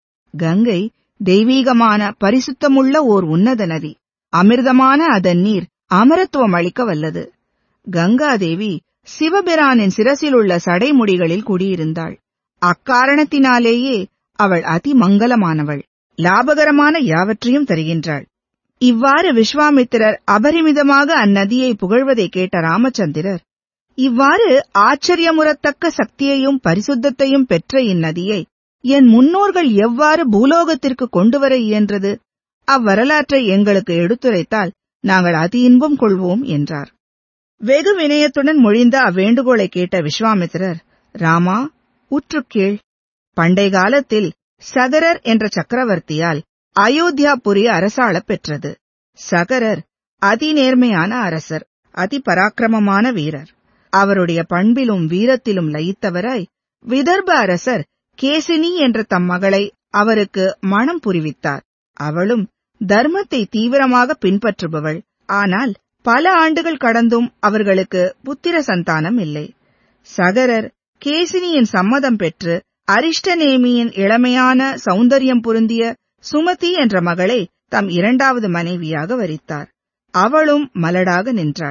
கங்கை தெய்வீகமான பரிசுத்தமுள்ள ஓர் உன்னத நதி அமிர்தமான அதன் நீர் அமரத்துவம் அளிக்க வல்லது கங்காதேவி சிவபிரானின் சிரசில் உள்ள சடைமுடிகளில் குடியிருந்தாள் அக்காரணத்தினாலேயே அவள் அதிமங்கலமானவள் லாபகரமான யாவற்றையும் தருகின்றாள் இவ்வாறு விஸ்வாமித்திரர் அபரிமிதமாக அந்நதியை புகழ்வதை கேட்ட ராமச்சந்திரர் இவ்வாறு ஆச்சரியமுறத்தக்க சக்தியையும் பரிசுத்தத்தையும் பெற்ற இந்நதியை என் முன்னோர்கள் எவ்வாறு பூலோகத்திற்கு கொண்டுவர இயன்றது அவ்வரலாற்றை எங்களுக்கு எடுத்துரைத்தால் நாங்கள் அதி இன்பம் கொள்வோம் என்றார் வெகு வினயத்துடன் மொழிந்த அவ்வேண்டுகோளை கேட்ட விஸ்வாமித்திரர் ராமா உற்றுக் கேள் பண்டை காலத்தில் சகரர் என்ற சக்கரவர்த்தியால் அயோத்தியாபுரி அரசாளப் பெற்றது சகரர் அதிநேர்மையான அரசர் அதி பராக்கிரமமான வீரர் அவருடைய பண்பிலும் வீரத்திலும் லயித்தவராய் விதர்ப அரசர் கேசினி என்ற தம் மகளை அவருக்கு மணம் புரிவித்தார் அவளும் தர்மத்தை தீவிரமாக பின்பற்றுபவள் ஆனால் பல ஆண்டுகள் கடந்தும் அவர்களுக்கு புத்திர சந்தானம் இல்லை சகரர் கேசினியின் சம்மதம் பெற்று அரிஷ்டநேமியின் இளமையான சௌந்தரியம் பொருந்திய சுமதி என்ற மகளை தம் இரண்டாவது மனைவியாக வரித்தார் அவளும் மலடாக நின்றாள்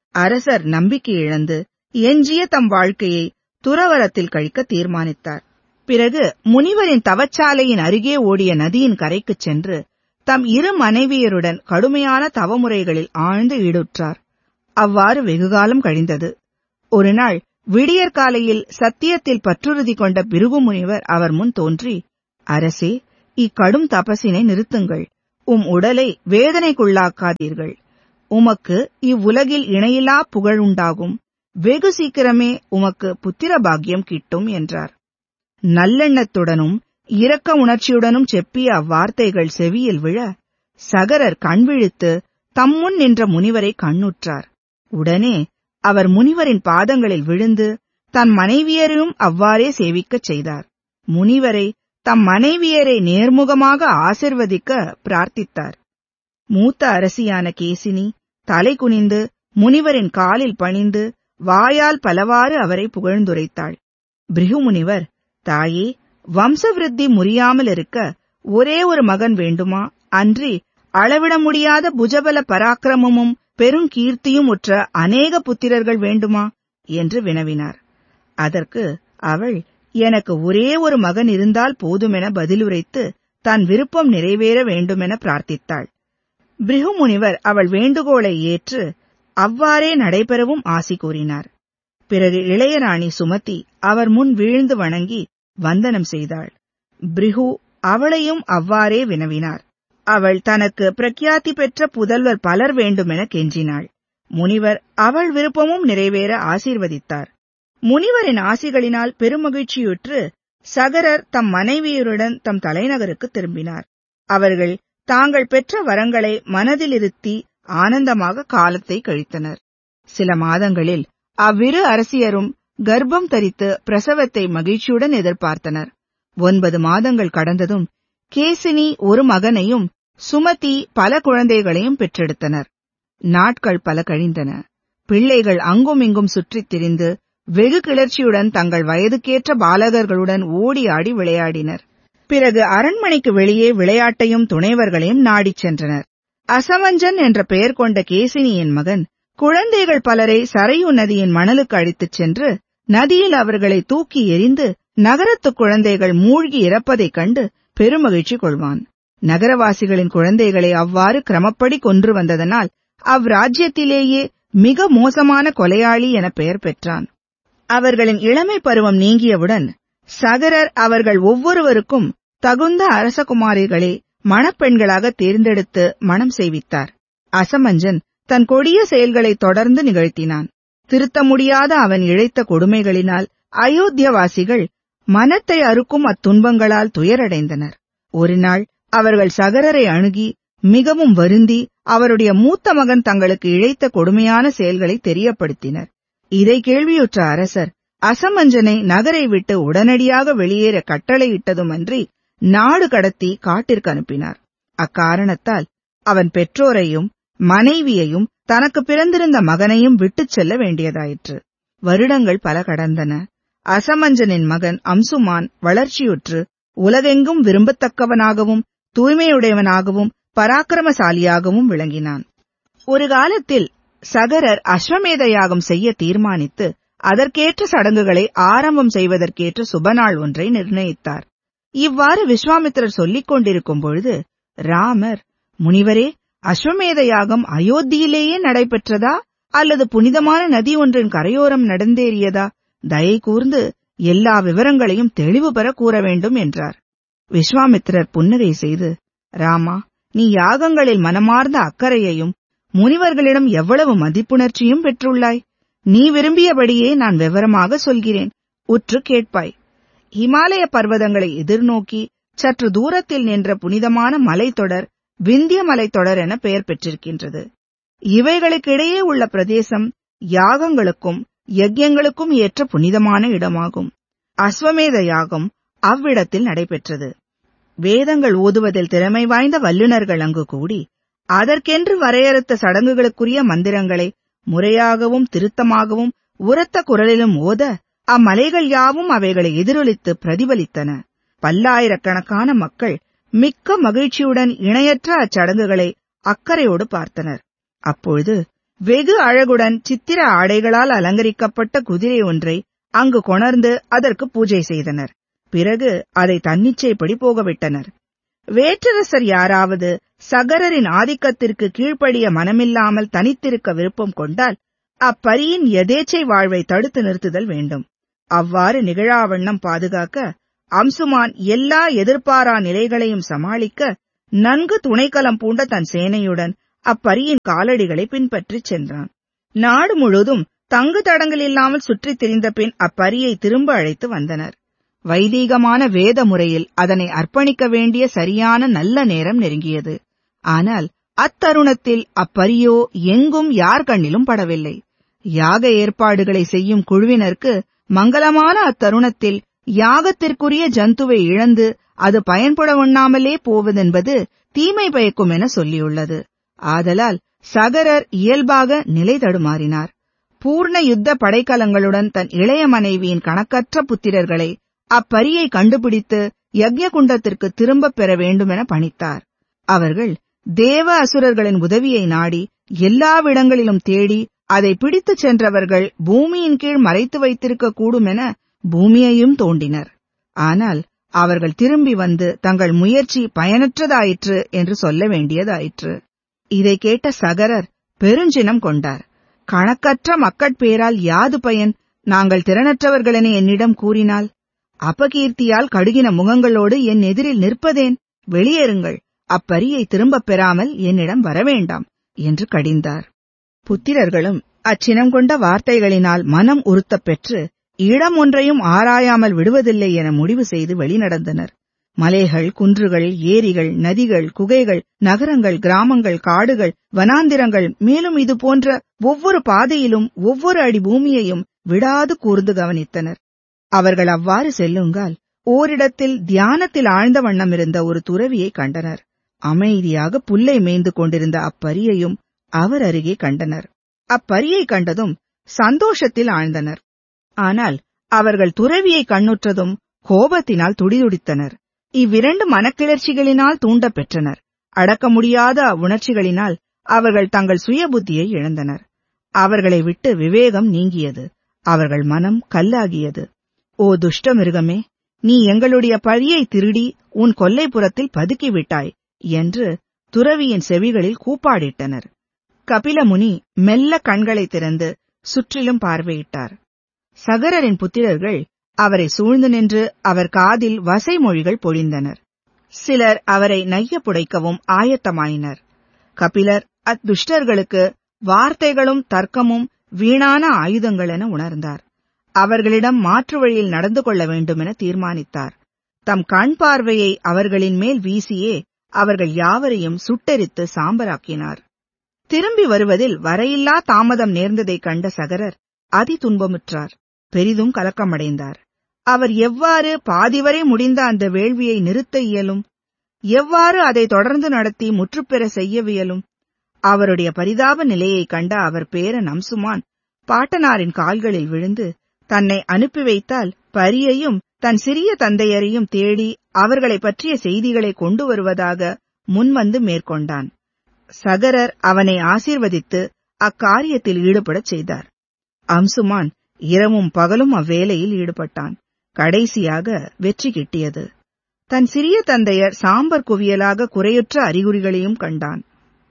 அரசர் நம்பிக்கை இழந்து எஞ்சிய தம் வாழ்க்கையை துறவரத்தில் கழிக்க தீர்மானித்தார் பிறகு முனிவரின் தவச்சாலையின் அருகே ஓடிய நதியின் கரைக்குச் சென்று தம் இரு மனைவியருடன் கடுமையான தவமுறைகளில் ஆழ்ந்து ஈடுற்றார் அவ்வாறு வெகுகாலம் கழிந்தது ஒருநாள் விடியற்காலையில் சத்தியத்தில் பற்றுறுதி கொண்ட பிருகு முனிவர் அவர் முன் தோன்றி அரசே இக்கடும் தபசினை நிறுத்துங்கள் உம் உடலை வேதனைக்குள்ளாக்காதீர்கள் உமக்கு இவ்வுலகில் இணையிலா புகழ் உண்டாகும் வெகு சீக்கிரமே உமக்கு புத்திர பாக்கியம் கிட்டும் என்றார் நல்லெண்ணத்துடனும் இரக்க உணர்ச்சியுடனும் செப்பிய அவ்வார்த்தைகள் செவியில் விழ சகரர் கண்விழித்து தம்முன் நின்ற முனிவரை கண்ணுற்றார் உடனே அவர் முனிவரின் பாதங்களில் விழுந்து தன் மனைவியரையும் அவ்வாறே சேவிக்கச் செய்தார் முனிவரை தம் மனைவியரை நேர்முகமாக ஆசிர்வதிக்க பிரார்த்தித்தார் மூத்த அரசியான கேசினி தலை குனிந்து முனிவரின் காலில் பணிந்து வாயால் பலவாறு அவரை புகழ்ந்துரைத்தாள் பிருகு முனிவர் தாயே வம்சவிருத்தி முறியாமல் இருக்க ஒரே ஒரு மகன் வேண்டுமா அன்றி அளவிட முடியாத புஜபல பராக்கிரமமும் பெருங்கீர்த்தியும் உற்ற அநேக புத்திரர்கள் வேண்டுமா என்று வினவினார் அதற்கு அவள் எனக்கு ஒரே ஒரு மகன் இருந்தால் போதுமென பதிலுரைத்து தன் விருப்பம் நிறைவேற வேண்டுமென பிரார்த்தித்தாள் பிருகு முனிவர் அவள் வேண்டுகோளை ஏற்று அவ்வாறே நடைபெறவும் ஆசி கூறினார் பிறகு இளையராணி சுமதி அவர் முன் வீழ்ந்து வணங்கி வந்தனம் செய்தாள் பிருகு அவளையும் அவ்வாறே வினவினார் அவள் தனக்கு பிரக்யாத்தி பெற்ற புதல்வர் பலர் வேண்டுமென கெஞ்சினாள் முனிவர் அவள் விருப்பமும் நிறைவேற ஆசீர்வதித்தார் முனிவரின் ஆசிகளினால் பெருமகிழ்ச்சியுற்று சகரர் தம் மனைவியருடன் தம் தலைநகருக்கு திரும்பினார் அவர்கள் தாங்கள் பெற்ற வரங்களை மனதில் இருத்தி ஆனந்தமாக காலத்தை கழித்தனர் சில மாதங்களில் அவ்விரு அரசியரும் கர்ப்பம் தரித்து பிரசவத்தை மகிழ்ச்சியுடன் எதிர்பார்த்தனர் ஒன்பது மாதங்கள் கடந்ததும் கேசினி ஒரு மகனையும் சுமதி பல குழந்தைகளையும் பெற்றெடுத்தனர் நாட்கள் பல கழிந்தன பிள்ளைகள் அங்குமிங்கும் சுற்றித் திரிந்து வெகு கிளர்ச்சியுடன் தங்கள் வயதுக்கேற்ற பாலகர்களுடன் ஓடி ஆடி விளையாடினர் பிறகு அரண்மனைக்கு வெளியே விளையாட்டையும் துணைவர்களையும் நாடிச் சென்றனர் அசமஞ்சன் என்ற பெயர் கொண்ட கேசினியின் மகன் குழந்தைகள் பலரை சரையு நதியின் மணலுக்கு அழைத்துச் சென்று நதியில் அவர்களை தூக்கி எறிந்து நகரத்து குழந்தைகள் மூழ்கி இறப்பதைக் கண்டு பெருமகிழ்ச்சி கொள்வான் நகரவாசிகளின் குழந்தைகளை அவ்வாறு கிரமப்படி கொன்று வந்ததனால் அவ்ராஜ்யத்திலேயே மிக மோசமான கொலையாளி என பெயர் பெற்றான் அவர்களின் இளமை பருவம் நீங்கியவுடன் சகரர் அவர்கள் ஒவ்வொருவருக்கும் தகுந்த அரசகுமாரிகளை மணப்பெண்களாக தேர்ந்தெடுத்து மணம் செய்வித்தார் அசமஞ்சன் தன் கொடிய செயல்களை தொடர்ந்து நிகழ்த்தினான் திருத்த முடியாத அவன் இழைத்த கொடுமைகளினால் அயோத்தியவாசிகள் மனத்தை அறுக்கும் அத்துன்பங்களால் துயரடைந்தனர் ஒருநாள் அவர்கள் சகரரை அணுகி மிகவும் வருந்தி அவருடைய மூத்த மகன் தங்களுக்கு இழைத்த கொடுமையான செயல்களை தெரியப்படுத்தினர் இதை கேள்வியுற்ற அரசர் அசமஞ்சனை நகரை விட்டு உடனடியாக வெளியேற கட்டளையிட்டதுமன்றி நாடு கடத்தி காட்டிற்கு அனுப்பினார் அக்காரணத்தால் அவன் பெற்றோரையும் மனைவியையும் தனக்கு பிறந்திருந்த மகனையும் விட்டுச் செல்ல வேண்டியதாயிற்று வருடங்கள் பல கடந்தன அசமஞ்சனின் மகன் அம்சுமான் வளர்ச்சியுற்று உலகெங்கும் விரும்பத்தக்கவனாகவும் தூய்மையுடையவனாகவும் பராக்கிரமசாலியாகவும் விளங்கினான் ஒரு காலத்தில் சகரர் அஸ்வமேத யாகம் செய்ய தீர்மானித்து அதற்கேற்ற சடங்குகளை ஆரம்பம் செய்வதற்கேற்ற சுபநாள் ஒன்றை நிர்ணயித்தார் இவ்வாறு விஸ்வாமித்திரர் சொல்லிக் கொண்டிருக்கும் பொழுது ராமர் முனிவரே அஸ்வமேத யாகம் அயோத்தியிலேயே நடைபெற்றதா அல்லது புனிதமான நதி ஒன்றின் கரையோரம் நடந்தேறியதா தயை கூர்ந்து எல்லா விவரங்களையும் தெளிவு பெற கூற வேண்டும் என்றார் விஸ்வாமித்திரர் புன்னகை செய்து ராமா நீ யாகங்களில் மனமார்ந்த அக்கறையையும் முனிவர்களிடம் எவ்வளவு மதிப்புணர்ச்சியும் பெற்றுள்ளாய் நீ விரும்பியபடியே நான் விவரமாக சொல்கிறேன் உற்று கேட்பாய் இமாலய பர்வதங்களை எதிர்நோக்கி சற்று தூரத்தில் நின்ற புனிதமான மலைத்தொடர் விந்திய மலைத்தொடர் என பெயர் பெற்றிருக்கின்றது இவைகளுக்கிடையே உள்ள பிரதேசம் யாகங்களுக்கும் யஜ்யங்களுக்கும் ஏற்ற புனிதமான இடமாகும் அஸ்வமேத யாகம் அவ்விடத்தில் நடைபெற்றது வேதங்கள் ஓதுவதில் திறமை வாய்ந்த வல்லுநர்கள் அங்கு கூடி அதற்கென்று வரையறுத்த சடங்குகளுக்குரிய மந்திரங்களை முறையாகவும் திருத்தமாகவும் உரத்த குரலிலும் ஓத அம்மலைகள் யாவும் அவைகளை எதிரொலித்து பிரதிபலித்தன பல்லாயிரக்கணக்கான மக்கள் மிக்க மகிழ்ச்சியுடன் இணையற்ற அச்சடங்குகளை அக்கறையோடு பார்த்தனர் அப்பொழுது வெகு அழகுடன் சித்திர ஆடைகளால் அலங்கரிக்கப்பட்ட குதிரை ஒன்றை அங்கு கொணர்ந்து அதற்கு பூஜை செய்தனர் பிறகு அதை தன்னிச்சைப்படி போகவிட்டனர் வேற்றரசர் யாராவது சகரரின் ஆதிக்கத்திற்கு கீழ்ப்படிய மனமில்லாமல் தனித்திருக்க விருப்பம் கொண்டால் அப்பரியின் எதேச்சை வாழ்வை தடுத்து நிறுத்துதல் வேண்டும் அவ்வாறு நிகழாவண்ணம் பாதுகாக்க அம்சுமான் எல்லா எதிர்பாரா நிலைகளையும் சமாளிக்க நன்கு துணைக்கலம் பூண்ட தன் சேனையுடன் அப்பரியின் காலடிகளை பின்பற்றிச் சென்றான் நாடு முழுதும் தங்கு தடங்கள் இல்லாமல் சுற்றித் திரிந்த பின் அப்பரியை திரும்ப அழைத்து வந்தனர் வைதீகமான வேத முறையில் அதனை அர்ப்பணிக்க வேண்டிய சரியான நல்ல நேரம் நெருங்கியது ஆனால் அத்தருணத்தில் அப்பரியோ எங்கும் யார் கண்ணிலும் படவில்லை யாக ஏற்பாடுகளை செய்யும் குழுவினருக்கு மங்களமான அத்தருணத்தில் யாகத்திற்குரிய ஜந்துவை இழந்து அது பயன்பட உண்ணாமலே போவதென்பது தீமை பயக்கும் என சொல்லியுள்ளது ஆதலால் சகரர் இயல்பாக நிலை தடுமாறினார் பூர்ண யுத்த படைக்கலங்களுடன் தன் இளைய மனைவியின் கணக்கற்ற புத்திரர்களை அப்பரியை கண்டுபிடித்து யக்ஞகுண்டத்திற்கு திரும்பப் பெற வேண்டுமென பணித்தார் அவர்கள் தேவ அசுரர்களின் உதவியை நாடி எல்லாவிடங்களிலும் தேடி அதை பிடித்துச் சென்றவர்கள் பூமியின் கீழ் மறைத்து வைத்திருக்க கூடும் என பூமியையும் தோண்டினர் ஆனால் அவர்கள் திரும்பி வந்து தங்கள் முயற்சி பயனற்றதாயிற்று என்று சொல்ல வேண்டியதாயிற்று இதை கேட்ட சகரர் பெருஞ்சினம் கொண்டார் கணக்கற்ற மக்கட்பேரால் யாது பயன் நாங்கள் திறனற்றவர்களென என்னிடம் கூறினால் அபகீர்த்தியால் கடுகின முகங்களோடு என் எதிரில் நிற்பதேன் வெளியேறுங்கள் அப்பரியை திரும்பப் பெறாமல் என்னிடம் வரவேண்டாம் என்று கடிந்தார் புத்திரர்களும் அச்சினம் கொண்ட வார்த்தைகளினால் மனம் உறுத்தப் பெற்று இடம் ஒன்றையும் ஆராயாமல் விடுவதில்லை என முடிவு செய்து வெளிநடந்தனர் மலைகள் குன்றுகள் ஏரிகள் நதிகள் குகைகள் நகரங்கள் கிராமங்கள் காடுகள் வனாந்திரங்கள் மேலும் இது போன்ற ஒவ்வொரு பாதையிலும் ஒவ்வொரு அடி பூமியையும் விடாது கூர்ந்து கவனித்தனர் அவர்கள் அவ்வாறு செல்லுங்கால் ஓரிடத்தில் தியானத்தில் ஆழ்ந்த வண்ணம் இருந்த ஒரு துறவியை கண்டனர் அமைதியாக புல்லை மேய்ந்து கொண்டிருந்த அப்பரியையும் அவர் அருகே கண்டனர் அப்பரியை கண்டதும் சந்தோஷத்தில் ஆழ்ந்தனர் ஆனால் அவர்கள் துறவியை கண்ணுற்றதும் கோபத்தினால் துடிதுடித்தனர் இவ்விரண்டு மனக்கிளர்ச்சிகளினால் தூண்டப் பெற்றனர் அடக்க முடியாத அவ்வுணர்ச்சிகளினால் அவர்கள் தங்கள் சுய புத்தியை இழந்தனர் அவர்களை விட்டு விவேகம் நீங்கியது அவர்கள் மனம் கல்லாகியது ஓ துஷ்ட மிருகமே நீ எங்களுடைய பழியை திருடி உன் கொல்லைப்புறத்தில் பதுக்கிவிட்டாய் என்று துறவியின் செவிகளில் கூப்பாடிட்டனர் கபிலமுனி மெல்ல கண்களை திறந்து சுற்றிலும் பார்வையிட்டார் சகரரின் புத்திரர்கள் அவரை சூழ்ந்து நின்று அவர் காதில் வசைமொழிகள் பொழிந்தனர் சிலர் அவரை நைய புடைக்கவும் ஆயத்தமாயினர் கபிலர் அத்துஷ்டர்களுக்கு வார்த்தைகளும் தர்க்கமும் வீணான ஆயுதங்கள் என உணர்ந்தார் அவர்களிடம் மாற்று வழியில் நடந்து கொள்ள வேண்டுமென தீர்மானித்தார் தம் கண் பார்வையை அவர்களின் மேல் வீசியே அவர்கள் யாவரையும் சுட்டெரித்து சாம்பலாக்கினார் திரும்பி வருவதில் வரையில்லா தாமதம் நேர்ந்ததைக் கண்ட சகரர் அதி துன்பமுற்றார் பெரிதும் கலக்கமடைந்தார் அவர் எவ்வாறு பாதிவரை முடிந்த அந்த வேள்வியை நிறுத்த இயலும் எவ்வாறு அதை தொடர்ந்து நடத்தி முற்றுப்பெற செய்யவியலும் அவருடைய பரிதாப நிலையைக் கண்ட அவர் பேரன் அம்சுமான் பாட்டனாரின் கால்களில் விழுந்து தன்னை அனுப்பி வைத்தால் பரியையும் தன் சிறிய தந்தையரையும் தேடி அவர்களைப் பற்றிய செய்திகளை கொண்டு வருவதாக முன்வந்து மேற்கொண்டான் சகரர் அவனை ஆசீர்வதித்து அக்காரியத்தில் ஈடுபடச் செய்தார் அம்சுமான் இரவும் பகலும் அவ்வேலையில் ஈடுபட்டான் கடைசியாக வெற்றி கிட்டியது தன் சிறிய தந்தையர் சாம்பர் குவியலாக குறையுற்ற அறிகுறிகளையும் கண்டான்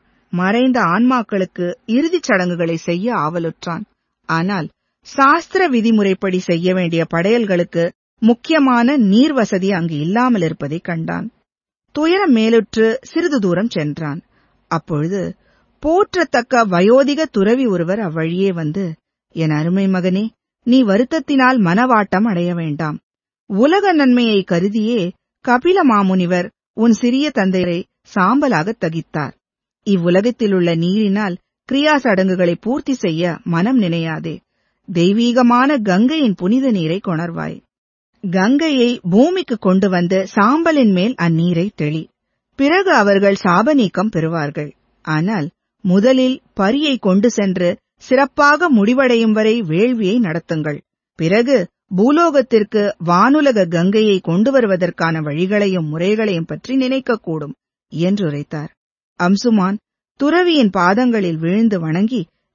மறைந்த ஆன்மாக்களுக்கு இறுதிச் சடங்குகளை செய்ய ஆவலுற்றான் ஆனால் சாஸ்திர விதிமுறைப்படி செய்ய வேண்டிய படையல்களுக்கு முக்கியமான நீர் வசதி அங்கு இல்லாமல் இருப்பதைக் கண்டான் துயரம் மேலுற்று சிறிது தூரம் சென்றான் அப்பொழுது போற்றத்தக்க வயோதிக துறவி ஒருவர் அவ்வழியே வந்து என் அருமை மகனே நீ வருத்தத்தினால் மனவாட்டம் அடைய வேண்டாம் உலக நன்மையை கருதியே கபில மாமுனிவர் உன் சிறிய தந்தையரை சாம்பலாகத் தகித்தார் இவ்வுலகத்திலுள்ள நீரினால் கிரியா சடங்குகளை பூர்த்தி செய்ய மனம் நினையாதே தெய்வீகமான கங்கையின் புனித நீரை கொணர்வாய் கங்கையை பூமிக்கு கொண்டு வந்து சாம்பலின் மேல் அந்நீரை தெளி பிறகு அவர்கள் சாபநீக்கம் பெறுவார்கள் ஆனால் முதலில் பரியை கொண்டு சென்று சிறப்பாக முடிவடையும் வரை வேள்வியை நடத்துங்கள் பிறகு பூலோகத்திற்கு வானுலக கங்கையை கொண்டு வருவதற்கான வழிகளையும் முறைகளையும் பற்றி நினைக்கக்கூடும் என்றுரைத்தார் அம்சுமான் துறவியின் பாதங்களில் விழுந்து வணங்கி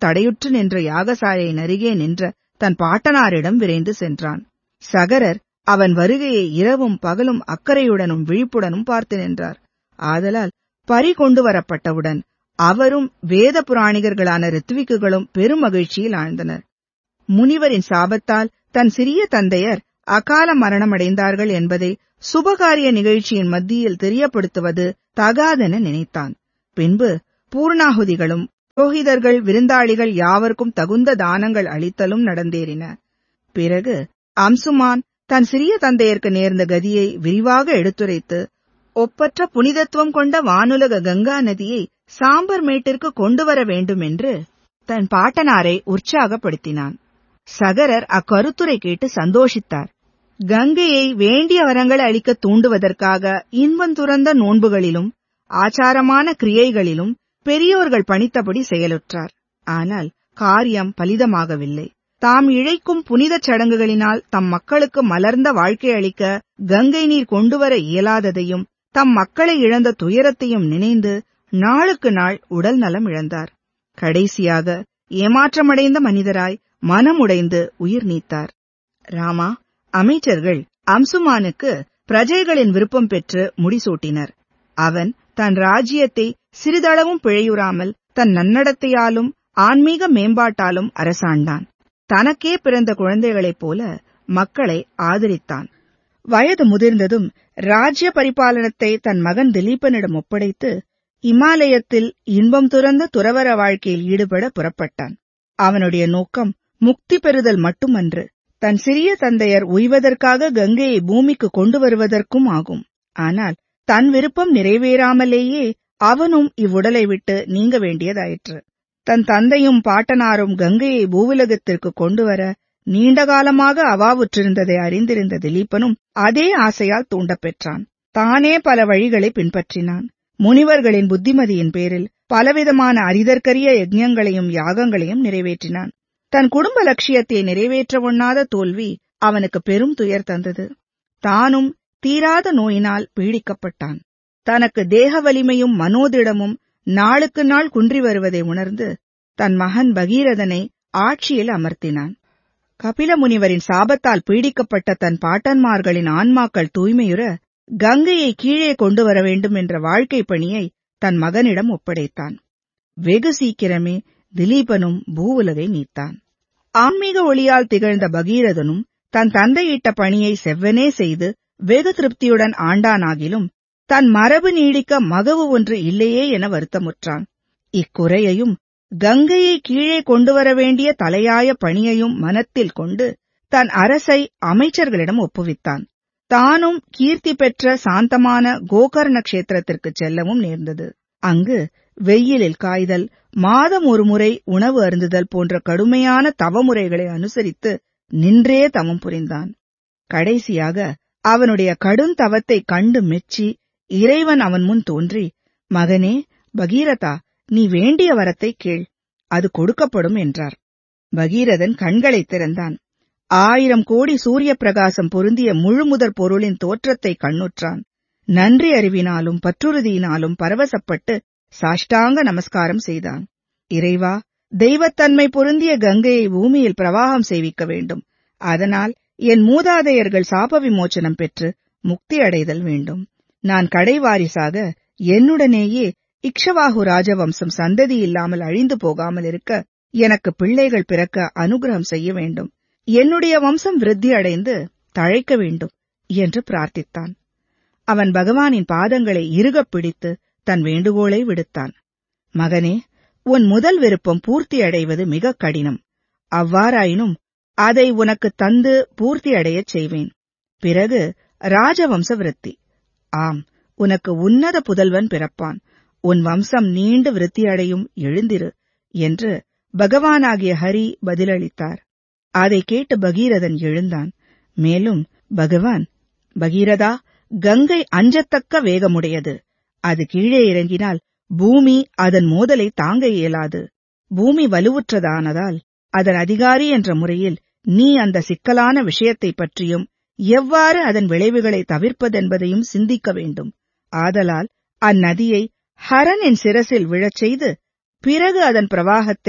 தடையுற்று நின்ற யாகசாலையின் அருகே நின்ற தன் பாட்டனாரிடம் விரைந்து சென்றான் சகரர் அவன் வருகையை இரவும் பகலும் அக்கறையுடனும் விழிப்புடனும் பார்த்து நின்றார் ஆதலால் பறி கொண்டு வரப்பட்டவுடன் அவரும் வேத புராணிகர்களான ரித்விக்குகளும் பெரும் மகிழ்ச்சியில் ஆழ்ந்தனர் முனிவரின் சாபத்தால் தன் சிறிய தந்தையர் அகால மரணமடைந்தார்கள் என்பதை சுபகாரிய நிகழ்ச்சியின் மத்தியில் தெரியப்படுத்துவது தகாதென நினைத்தான் பின்பு பூர்ணாகுதிகளும் புரோகிதர்கள் விருந்தாளிகள் யாவர்க்கும் தகுந்த தானங்கள் அளித்தலும் நடந்தேறின பிறகு அம்சுமான் தன் சிறிய தந்தையருக்கு நேர்ந்த கதியை விரிவாக எடுத்துரைத்து ஒப்பற்ற புனிதத்துவம் கொண்ட வானுலக கங்கா நதியை சாம்பர் மேட்டிற்கு கொண்டு வர வேண்டும் என்று தன் பாட்டனாரை உற்சாகப்படுத்தினான் சகரர் அக்கருத்துரை கேட்டு சந்தோஷித்தார் கங்கையை வேண்டிய வரங்களை அளிக்க தூண்டுவதற்காக இன்பம் துறந்த நோன்புகளிலும் ஆச்சாரமான கிரியைகளிலும் பெரியோர்கள் பணித்தபடி செயலுற்றார் ஆனால் காரியம் பலிதமாகவில்லை தாம் இழைக்கும் புனிதச் சடங்குகளினால் தம் மக்களுக்கு மலர்ந்த வாழ்க்கை அளிக்க கங்கை நீர் கொண்டுவர இயலாததையும் தம் மக்களை இழந்த துயரத்தையும் நினைந்து நாளுக்கு நாள் உடல் நலம் இழந்தார் கடைசியாக ஏமாற்றமடைந்த மனிதராய் மனமுடைந்து உயிர் நீத்தார் ராமா அமைச்சர்கள் அம்சுமானுக்கு பிரஜைகளின் விருப்பம் பெற்று முடிசூட்டினர் அவன் தன் ராஜ்யத்தை சிறிதளவும் பிழையுறாமல் தன் நன்னடத்தையாலும் ஆன்மீக மேம்பாட்டாலும் அரசாண்டான் தனக்கே பிறந்த குழந்தைகளைப் போல மக்களை ஆதரித்தான் வயது முதிர்ந்ததும் ராஜ்ய பரிபாலனத்தை தன் மகன் திலீபனிடம் ஒப்படைத்து இமாலயத்தில் இன்பம் துறந்த துறவர வாழ்க்கையில் ஈடுபட புறப்பட்டான் அவனுடைய நோக்கம் முக்தி பெறுதல் மட்டுமன்று தன் சிறிய தந்தையர் உய்வதற்காக கங்கையை பூமிக்கு கொண்டு வருவதற்கும் ஆகும் ஆனால் தன் விருப்பம் நிறைவேறாமலேயே அவனும் இவ்வுடலை விட்டு நீங்க வேண்டியதாயிற்று தன் தந்தையும் பாட்டனாரும் கங்கையை பூவுலகத்திற்கு கொண்டு வர நீண்ட காலமாக அவாவுற்றிருந்ததை அறிந்திருந்த திலீபனும் அதே ஆசையால் தூண்டப் பெற்றான் தானே பல வழிகளை பின்பற்றினான் முனிவர்களின் புத்திமதியின் பேரில் பலவிதமான அரிதற்கரிய யஜ்ஞங்களையும் யாகங்களையும் நிறைவேற்றினான் தன் குடும்ப லட்சியத்தை நிறைவேற்ற ஒண்ணாத தோல்வி அவனுக்கு பெரும் துயர் தந்தது தானும் தீராத நோயினால் பீடிக்கப்பட்டான் தனக்கு தேக வலிமையும் மனோதிடமும் நாளுக்கு நாள் குன்றி வருவதை உணர்ந்து தன் மகன் பகீரதனை ஆட்சியில் அமர்த்தினான் கபில முனிவரின் சாபத்தால் பீடிக்கப்பட்ட தன் பாட்டன்மார்களின் ஆன்மாக்கள் தூய்மையுற கங்கையை கீழே கொண்டு வர வேண்டும் என்ற வாழ்க்கை பணியை தன் மகனிடம் ஒப்படைத்தான் வெகு சீக்கிரமே திலீபனும் பூவுலகை நீத்தான் ஆன்மீக ஒளியால் திகழ்ந்த பகீரதனும் தன் தந்தையிட்ட பணியை செவ்வனே செய்து வெகு திருப்தியுடன் ஆண்டானாகிலும் தன் மரபு நீடிக்க மகவு ஒன்று இல்லையே என வருத்தமுற்றான் இக்குறையையும் கங்கையை கீழே கொண்டு வர வேண்டிய தலையாய பணியையும் மனத்தில் கொண்டு தன் அரசை அமைச்சர்களிடம் ஒப்புவித்தான் தானும் கீர்த்தி பெற்ற சாந்தமான கோகர்ண கஷேத்திரத்திற்கு செல்லவும் நேர்ந்தது அங்கு வெயிலில் காய்தல் மாதம் ஒரு முறை உணவு அருந்துதல் போன்ற கடுமையான தவமுறைகளை அனுசரித்து நின்றே தவம் புரிந்தான் கடைசியாக அவனுடைய கடும் தவத்தை கண்டு மெச்சி இறைவன் அவன் முன் தோன்றி மகனே பகீரதா நீ வேண்டிய வரத்தை கேள் அது கொடுக்கப்படும் என்றார் பகீரதன் கண்களைத் திறந்தான் ஆயிரம் கோடி சூரிய பிரகாசம் பொருந்திய முழுமுதற் பொருளின் தோற்றத்தை கண்ணுற்றான் நன்றி அறிவினாலும் பற்றுறுதியினாலும் பரவசப்பட்டு சாஷ்டாங்க நமஸ்காரம் செய்தான் இறைவா தெய்வத்தன்மை பொருந்திய கங்கையை பூமியில் பிரவாகம் செய்விக்க வேண்டும் அதனால் என் மூதாதையர்கள் சாப விமோச்சனம் பெற்று முக்தி அடைதல் வேண்டும் நான் கடைவாரிசாக என்னுடனேயே இக்ஷவாகு ராஜவம்சம் சந்ததி இல்லாமல் அழிந்து போகாமல் இருக்க எனக்கு பிள்ளைகள் பிறக்க அனுகிரகம் செய்ய வேண்டும் என்னுடைய வம்சம் விருத்தி அடைந்து தழைக்க வேண்டும் என்று பிரார்த்தித்தான் அவன் பகவானின் பாதங்களை இறுகப் பிடித்து தன் வேண்டுகோளை விடுத்தான் மகனே உன் முதல் விருப்பம் பூர்த்தி அடைவது மிக கடினம் அவ்வாறாயினும் அதை உனக்கு தந்து பூர்த்தி அடையச் செய்வேன் பிறகு ராஜவம்ச விருத்தி ஆம் உனக்கு உன்னத புதல்வன் பிறப்பான் உன் வம்சம் நீண்டு விருத்தியடையும் எழுந்திரு என்று பகவானாகிய ஹரி பதிலளித்தார் அதை கேட்டு பகீரதன் எழுந்தான் மேலும் பகவான் பகீரதா கங்கை அஞ்சத்தக்க வேகமுடையது அது கீழே இறங்கினால் பூமி அதன் மோதலை தாங்க இயலாது பூமி வலுவுற்றதானதால் அதன் அதிகாரி என்ற முறையில் நீ அந்த சிக்கலான விஷயத்தைப் பற்றியும் எவ்வாறு அதன் விளைவுகளை தவிர்ப்பதென்பதையும் சிந்திக்க வேண்டும் ஆதலால் அந்நதியை ஹரனின் சிரசில் விழச் செய்து பிறகு அதன் பிரவாகத்தை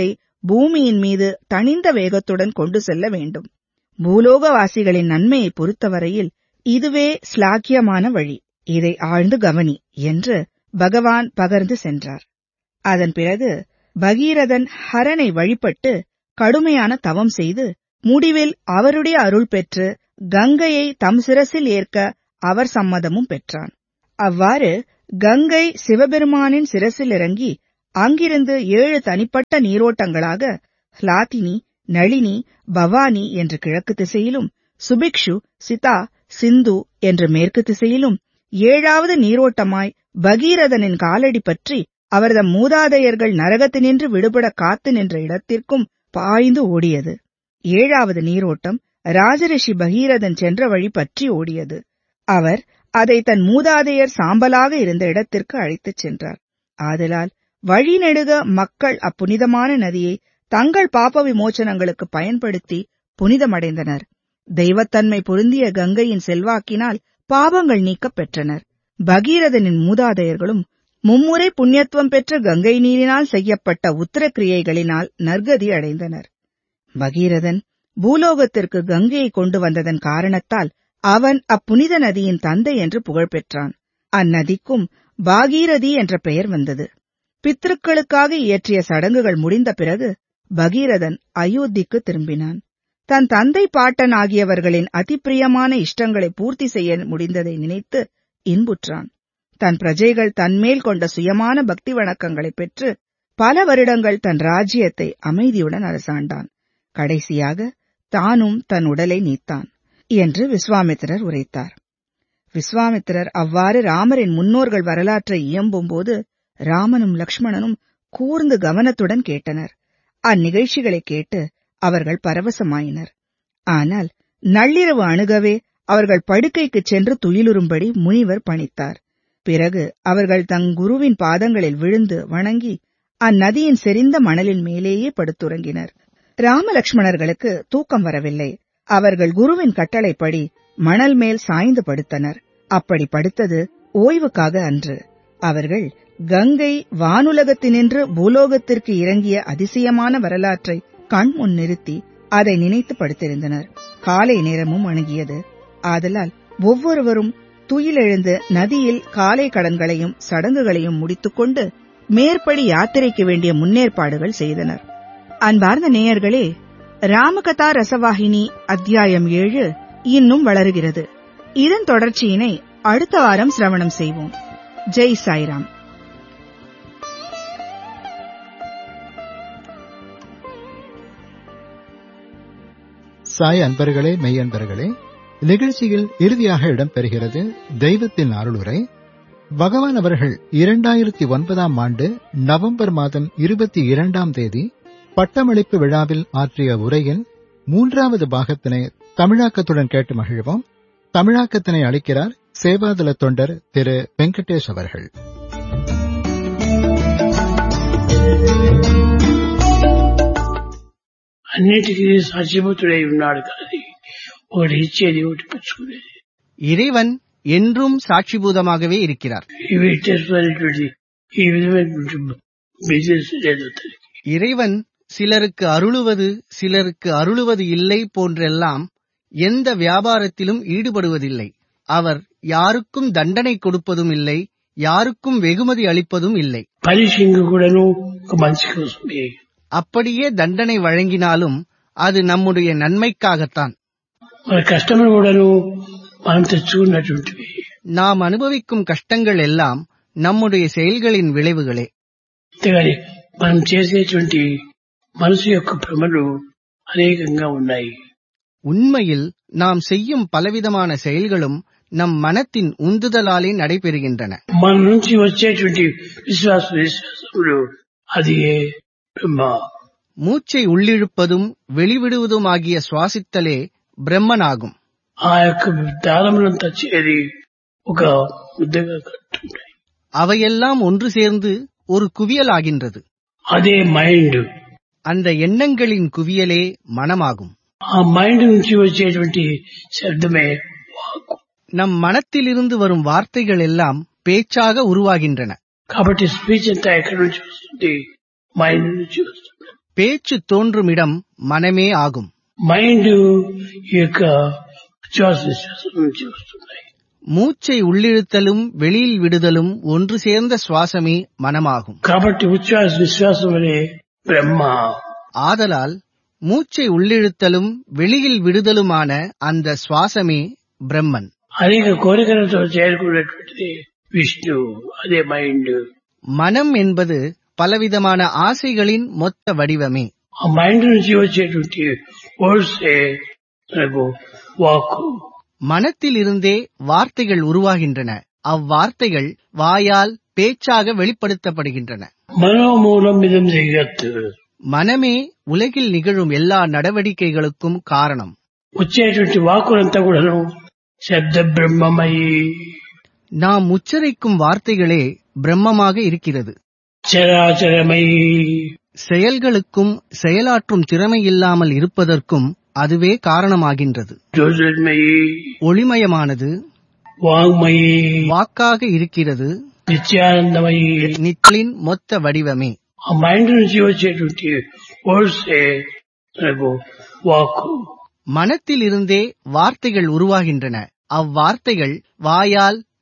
பூமியின் மீது தணிந்த வேகத்துடன் கொண்டு செல்ல வேண்டும் பூலோகவாசிகளின் நன்மையை பொறுத்தவரையில் இதுவே ஸ்லாக்கியமான வழி இதை ஆழ்ந்து கவனி என்று பகவான் பகர்ந்து சென்றார் அதன் பிறகு பகீரதன் ஹரனை வழிபட்டு கடுமையான தவம் செய்து முடிவில் அவருடைய அருள் பெற்று கங்கையை தம் சிரசில் ஏற்க அவர் சம்மதமும் பெற்றான் அவ்வாறு கங்கை சிவபெருமானின் சிரசில் இறங்கி அங்கிருந்து ஏழு தனிப்பட்ட நீரோட்டங்களாக ஹ்லாதினி நளினி பவானி என்று கிழக்கு திசையிலும் சுபிக்ஷு சிதா சிந்து என்று மேற்கு திசையிலும் ஏழாவது நீரோட்டமாய் பகீரதனின் காலடி பற்றி அவரது மூதாதையர்கள் நரகத்தினின்று விடுபட காத்து நின்ற இடத்திற்கும் பாய்ந்து ஓடியது ஏழாவது நீரோட்டம் ராஜரிஷி பகீரதன் சென்ற வழி பற்றி ஓடியது அவர் அதை தன் மூதாதையர் சாம்பலாக இருந்த இடத்திற்கு அழைத்துச் சென்றார் ஆதலால் வழிநெடுக மக்கள் அப்புனிதமான நதியை தங்கள் பாப விமோச்சனங்களுக்கு பயன்படுத்தி புனிதமடைந்தனர் தெய்வத்தன்மை பொருந்திய கங்கையின் செல்வாக்கினால் பாவங்கள் நீக்கப் பெற்றனர் பகீரதனின் மூதாதையர்களும் மும்முறை புண்ணியத்துவம் பெற்ற கங்கை நீரினால் செய்யப்பட்ட உத்தர கிரியைகளினால் நற்கதி அடைந்தனர் பகீரதன் பூலோகத்திற்கு கங்கையை கொண்டு வந்ததன் காரணத்தால் அவன் அப்புனித நதியின் தந்தை என்று புகழ் பெற்றான் அந்நதிக்கும் பாகீரதி என்ற பெயர் வந்தது பித்ருக்களுக்காக இயற்றிய சடங்குகள் முடிந்த பிறகு பகீரதன் அயோத்திக்கு திரும்பினான் தன் தந்தை பாட்டன் ஆகியவர்களின் அதிப்பிரியமான இஷ்டங்களை பூர்த்தி செய்ய முடிந்ததை நினைத்து இன்புற்றான் தன் பிரஜைகள் தன்மேல் கொண்ட சுயமான பக்தி வணக்கங்களை பெற்று பல வருடங்கள் தன் ராஜ்யத்தை அமைதியுடன் அரசாண்டான் கடைசியாக தானும் தன் உடலை நீத்தான் என்று விஸ்வாமித்திரர் உரைத்தார் விஸ்வாமித்திரர் அவ்வாறு ராமரின் முன்னோர்கள் வரலாற்றை இயம்பும்போது ராமனும் லக்ஷ்மணனும் கூர்ந்து கவனத்துடன் கேட்டனர் அந்நிகழ்ச்சிகளை கேட்டு அவர்கள் பரவசமாயினர் ஆனால் நள்ளிரவு அணுகவே அவர்கள் படுக்கைக்குச் சென்று துயிலுறும்படி முனிவர் பணித்தார் பிறகு அவர்கள் தங் குருவின் பாதங்களில் விழுந்து வணங்கி அந்நதியின் செறிந்த மணலின் மேலேயே படுத்துறங்கினர் ராமலக்ஷ்மணர்களுக்கு தூக்கம் வரவில்லை அவர்கள் குருவின் கட்டளைப்படி மணல் மேல் சாய்ந்து படுத்தனர் அப்படி படுத்தது ஓய்வுக்காக அன்று அவர்கள் கங்கை வானுலகத்தினின்று பூலோகத்திற்கு இறங்கிய அதிசயமான வரலாற்றை கண் முன் நிறுத்தி அதை நினைத்து படுத்திருந்தனர் காலை நேரமும் அணுகியது ஆதலால் ஒவ்வொருவரும் துயிலெழுந்து நதியில் காலை கடன்களையும் சடங்குகளையும் முடித்துக்கொண்டு மேற்படி யாத்திரைக்கு வேண்டிய முன்னேற்பாடுகள் செய்தனர் அன்பார்ந்த நேயர்களே ராமகதா ரசவாகினி அத்தியாயம் ஏழு இன்னும் வளருகிறது இதன் தொடர்ச்சியினை அடுத்த வாரம் சிரவணம் செய்வோம் ஜெய் சாய்ராம் சாய் அன்பர்களே மெய் அன்பர்களே நிகழ்ச்சியில் இறுதியாக இடம்பெறுகிறது தெய்வத்தின் அருளுரை பகவான் அவர்கள் இரண்டாயிரத்தி ஒன்பதாம் ஆண்டு நவம்பர் மாதம் இருபத்தி இரண்டாம் தேதி பட்டமளிப்பு விழாவில் ஆற்றிய உரையின் மூன்றாவது பாகத்தினை தமிழாக்கத்துடன் கேட்டு மகிழ்வோம் தமிழாக்கத்தினை அளிக்கிறார் சேவாதல தொண்டர் திரு வெங்கடேஷ் அவர்கள் అన్నిటికీ సచిపుతుడై ఉన్నాడు కానీ ఒకటి ఇచ్చేది ఒకటి పుచ్చుకునేది இறைவன் என்றும் சாட்சிபூதமாகவே இருக்கிறார் ఇవి ఇచ్చేటువంటి ఈ విధమైనటువంటి బిజినెస్ లేదు అతనికి இறைவன் சிலருக்கு அருளுவது சிலருக்கு அருளுவது இல்லை போன்றெல்லாம் எந்த வியாபாரத்திலும் ஈடுபடுவதில்லை அவர் யாருக்கும் தண்டனை கொடுப்பதும் இல்லை யாருக்கும் வெகுமதி அளிப்பதும் இல்லை పనిషింగ్ కూడాను ఒక మంచి కోసమే அப்படியே தண்டனை வழங்கினாலும் அது நம்முடைய நன்மைக்காகத்தான் మన కష్టములు కూడాను మనం తెచ్చుకున్నటువంటివి நாம் அனுபவிக்கும் கஷ்டங்கள் எல்லாம் நம்முடைய செயல்களின் விளைவுகளே అంతేగాని మనం చేసేటువంటి మనసు యొక్క భ్రమలు అనేకంగా ఉన్నాయి உண்மையில் நாம் செய்யும் பலவிதமான செயல்களும் நம் மனத்தின் உந்துதலாலே நடைபெறுகின்றன మన నుంచి వచ్చేటువంటి విశ్వాస విశ్వాసములు అది బ్రహ్మ மூச்சை உள்ளிழுப்பதும் வெளிவிடுவதும் ஆகிய சுவாசித்தலே பிரம்மனாகும் ఆ యొక్క దారములంతా చేరి ఒక ముద్దగా కట్టుంటాయి அவையெல்லாம் ஒன்று சேர்ந்து ஒரு குவியலாகின்றது అదే మైండ్ அந்த எண்ணங்களின் குவியலே மனமாகும் ఆ మైండ్ నుంచి వచ్చేటువంటి శబ్దమే వాక్కు நம் மனத்திலிருந்து வரும் வார்த்தைகள் எல்லாம் பேச்சாக உருவாகின்றன కాబట్టి స్పీచ్ అంతా ఎక్కడి నుంచి వస్తుంది మైండ్ నుంచి వస్తుంది பேச்சு தோன்றுமிடம் மனமே ఆகும் మైండ్ ఈ యొక్క ఉచ్ఛ్వాస నిశ్వాసం నుంచి వస్తున్నాయి மூச்சை உள்ளிழுத்தலும் வெளியில் விடுதலும் ஒன்று சேர்ந்த சுவாசமே மனமாகும் కాబట్టి ఉచ్ఛ్వాస నిశ్వాసం అనే బ్రహ్మ ஆதலால் மூச்சை உள்ளிழுத்தலும் வெளியில் விடுதலுமான அந்த சுவாசமே பிரம்மன் అనేక కోరికలతో చేరుకున్నటువంటిది విష్ణు అదే మైండ్ மனம் என்பது பலவிதமான ஆசைகளின் மொத்த வடிவமே ఆ మైండ్ నుంచి వచ్చేటువంటి వర్డ్సే మనకు వాక్కు மனத்திலிருந்தே வார்த்தைகள் உருவாகின்றன அவ்வார்த்தைகள் வாயால் பேச்சாக வெளிப்படுத்தப்படுகின்றன మనోమూలం ఇదం జగత్ மனமே உலகில் நிகழும் எல்லா நடவடிக்கைகளுக்கும் காரணம் వచ్చేటువంటి వాక్కులంతా కూడాను శబ్ద బ్రహ్మమయి நாம் உச்சரிக்கும் வார்த்தைகளே பிரம்மமாக இருக்கிறது చరాచరమయి செயல்களுக்கும் செயலாற்றும் திறமை இல்லாமல் இருப்பதற்கும் அதுவே காரணமாகின்றது జ్యోతిర్మయి ஒளிமயமானது వాంగ్మయి வாக்காக இருக்கிறது నిత్యానందమయి நித்தலின் மொத்த வடிவமே ఆ మైండ్ నుంచి వచ్చేటువంటి వర్డ్సే మనకు వాక్కు மனத்திலிருந்தே வார்த்தைகள் உருவாகின்றன அவ்வார்த்தைகள் வாயால்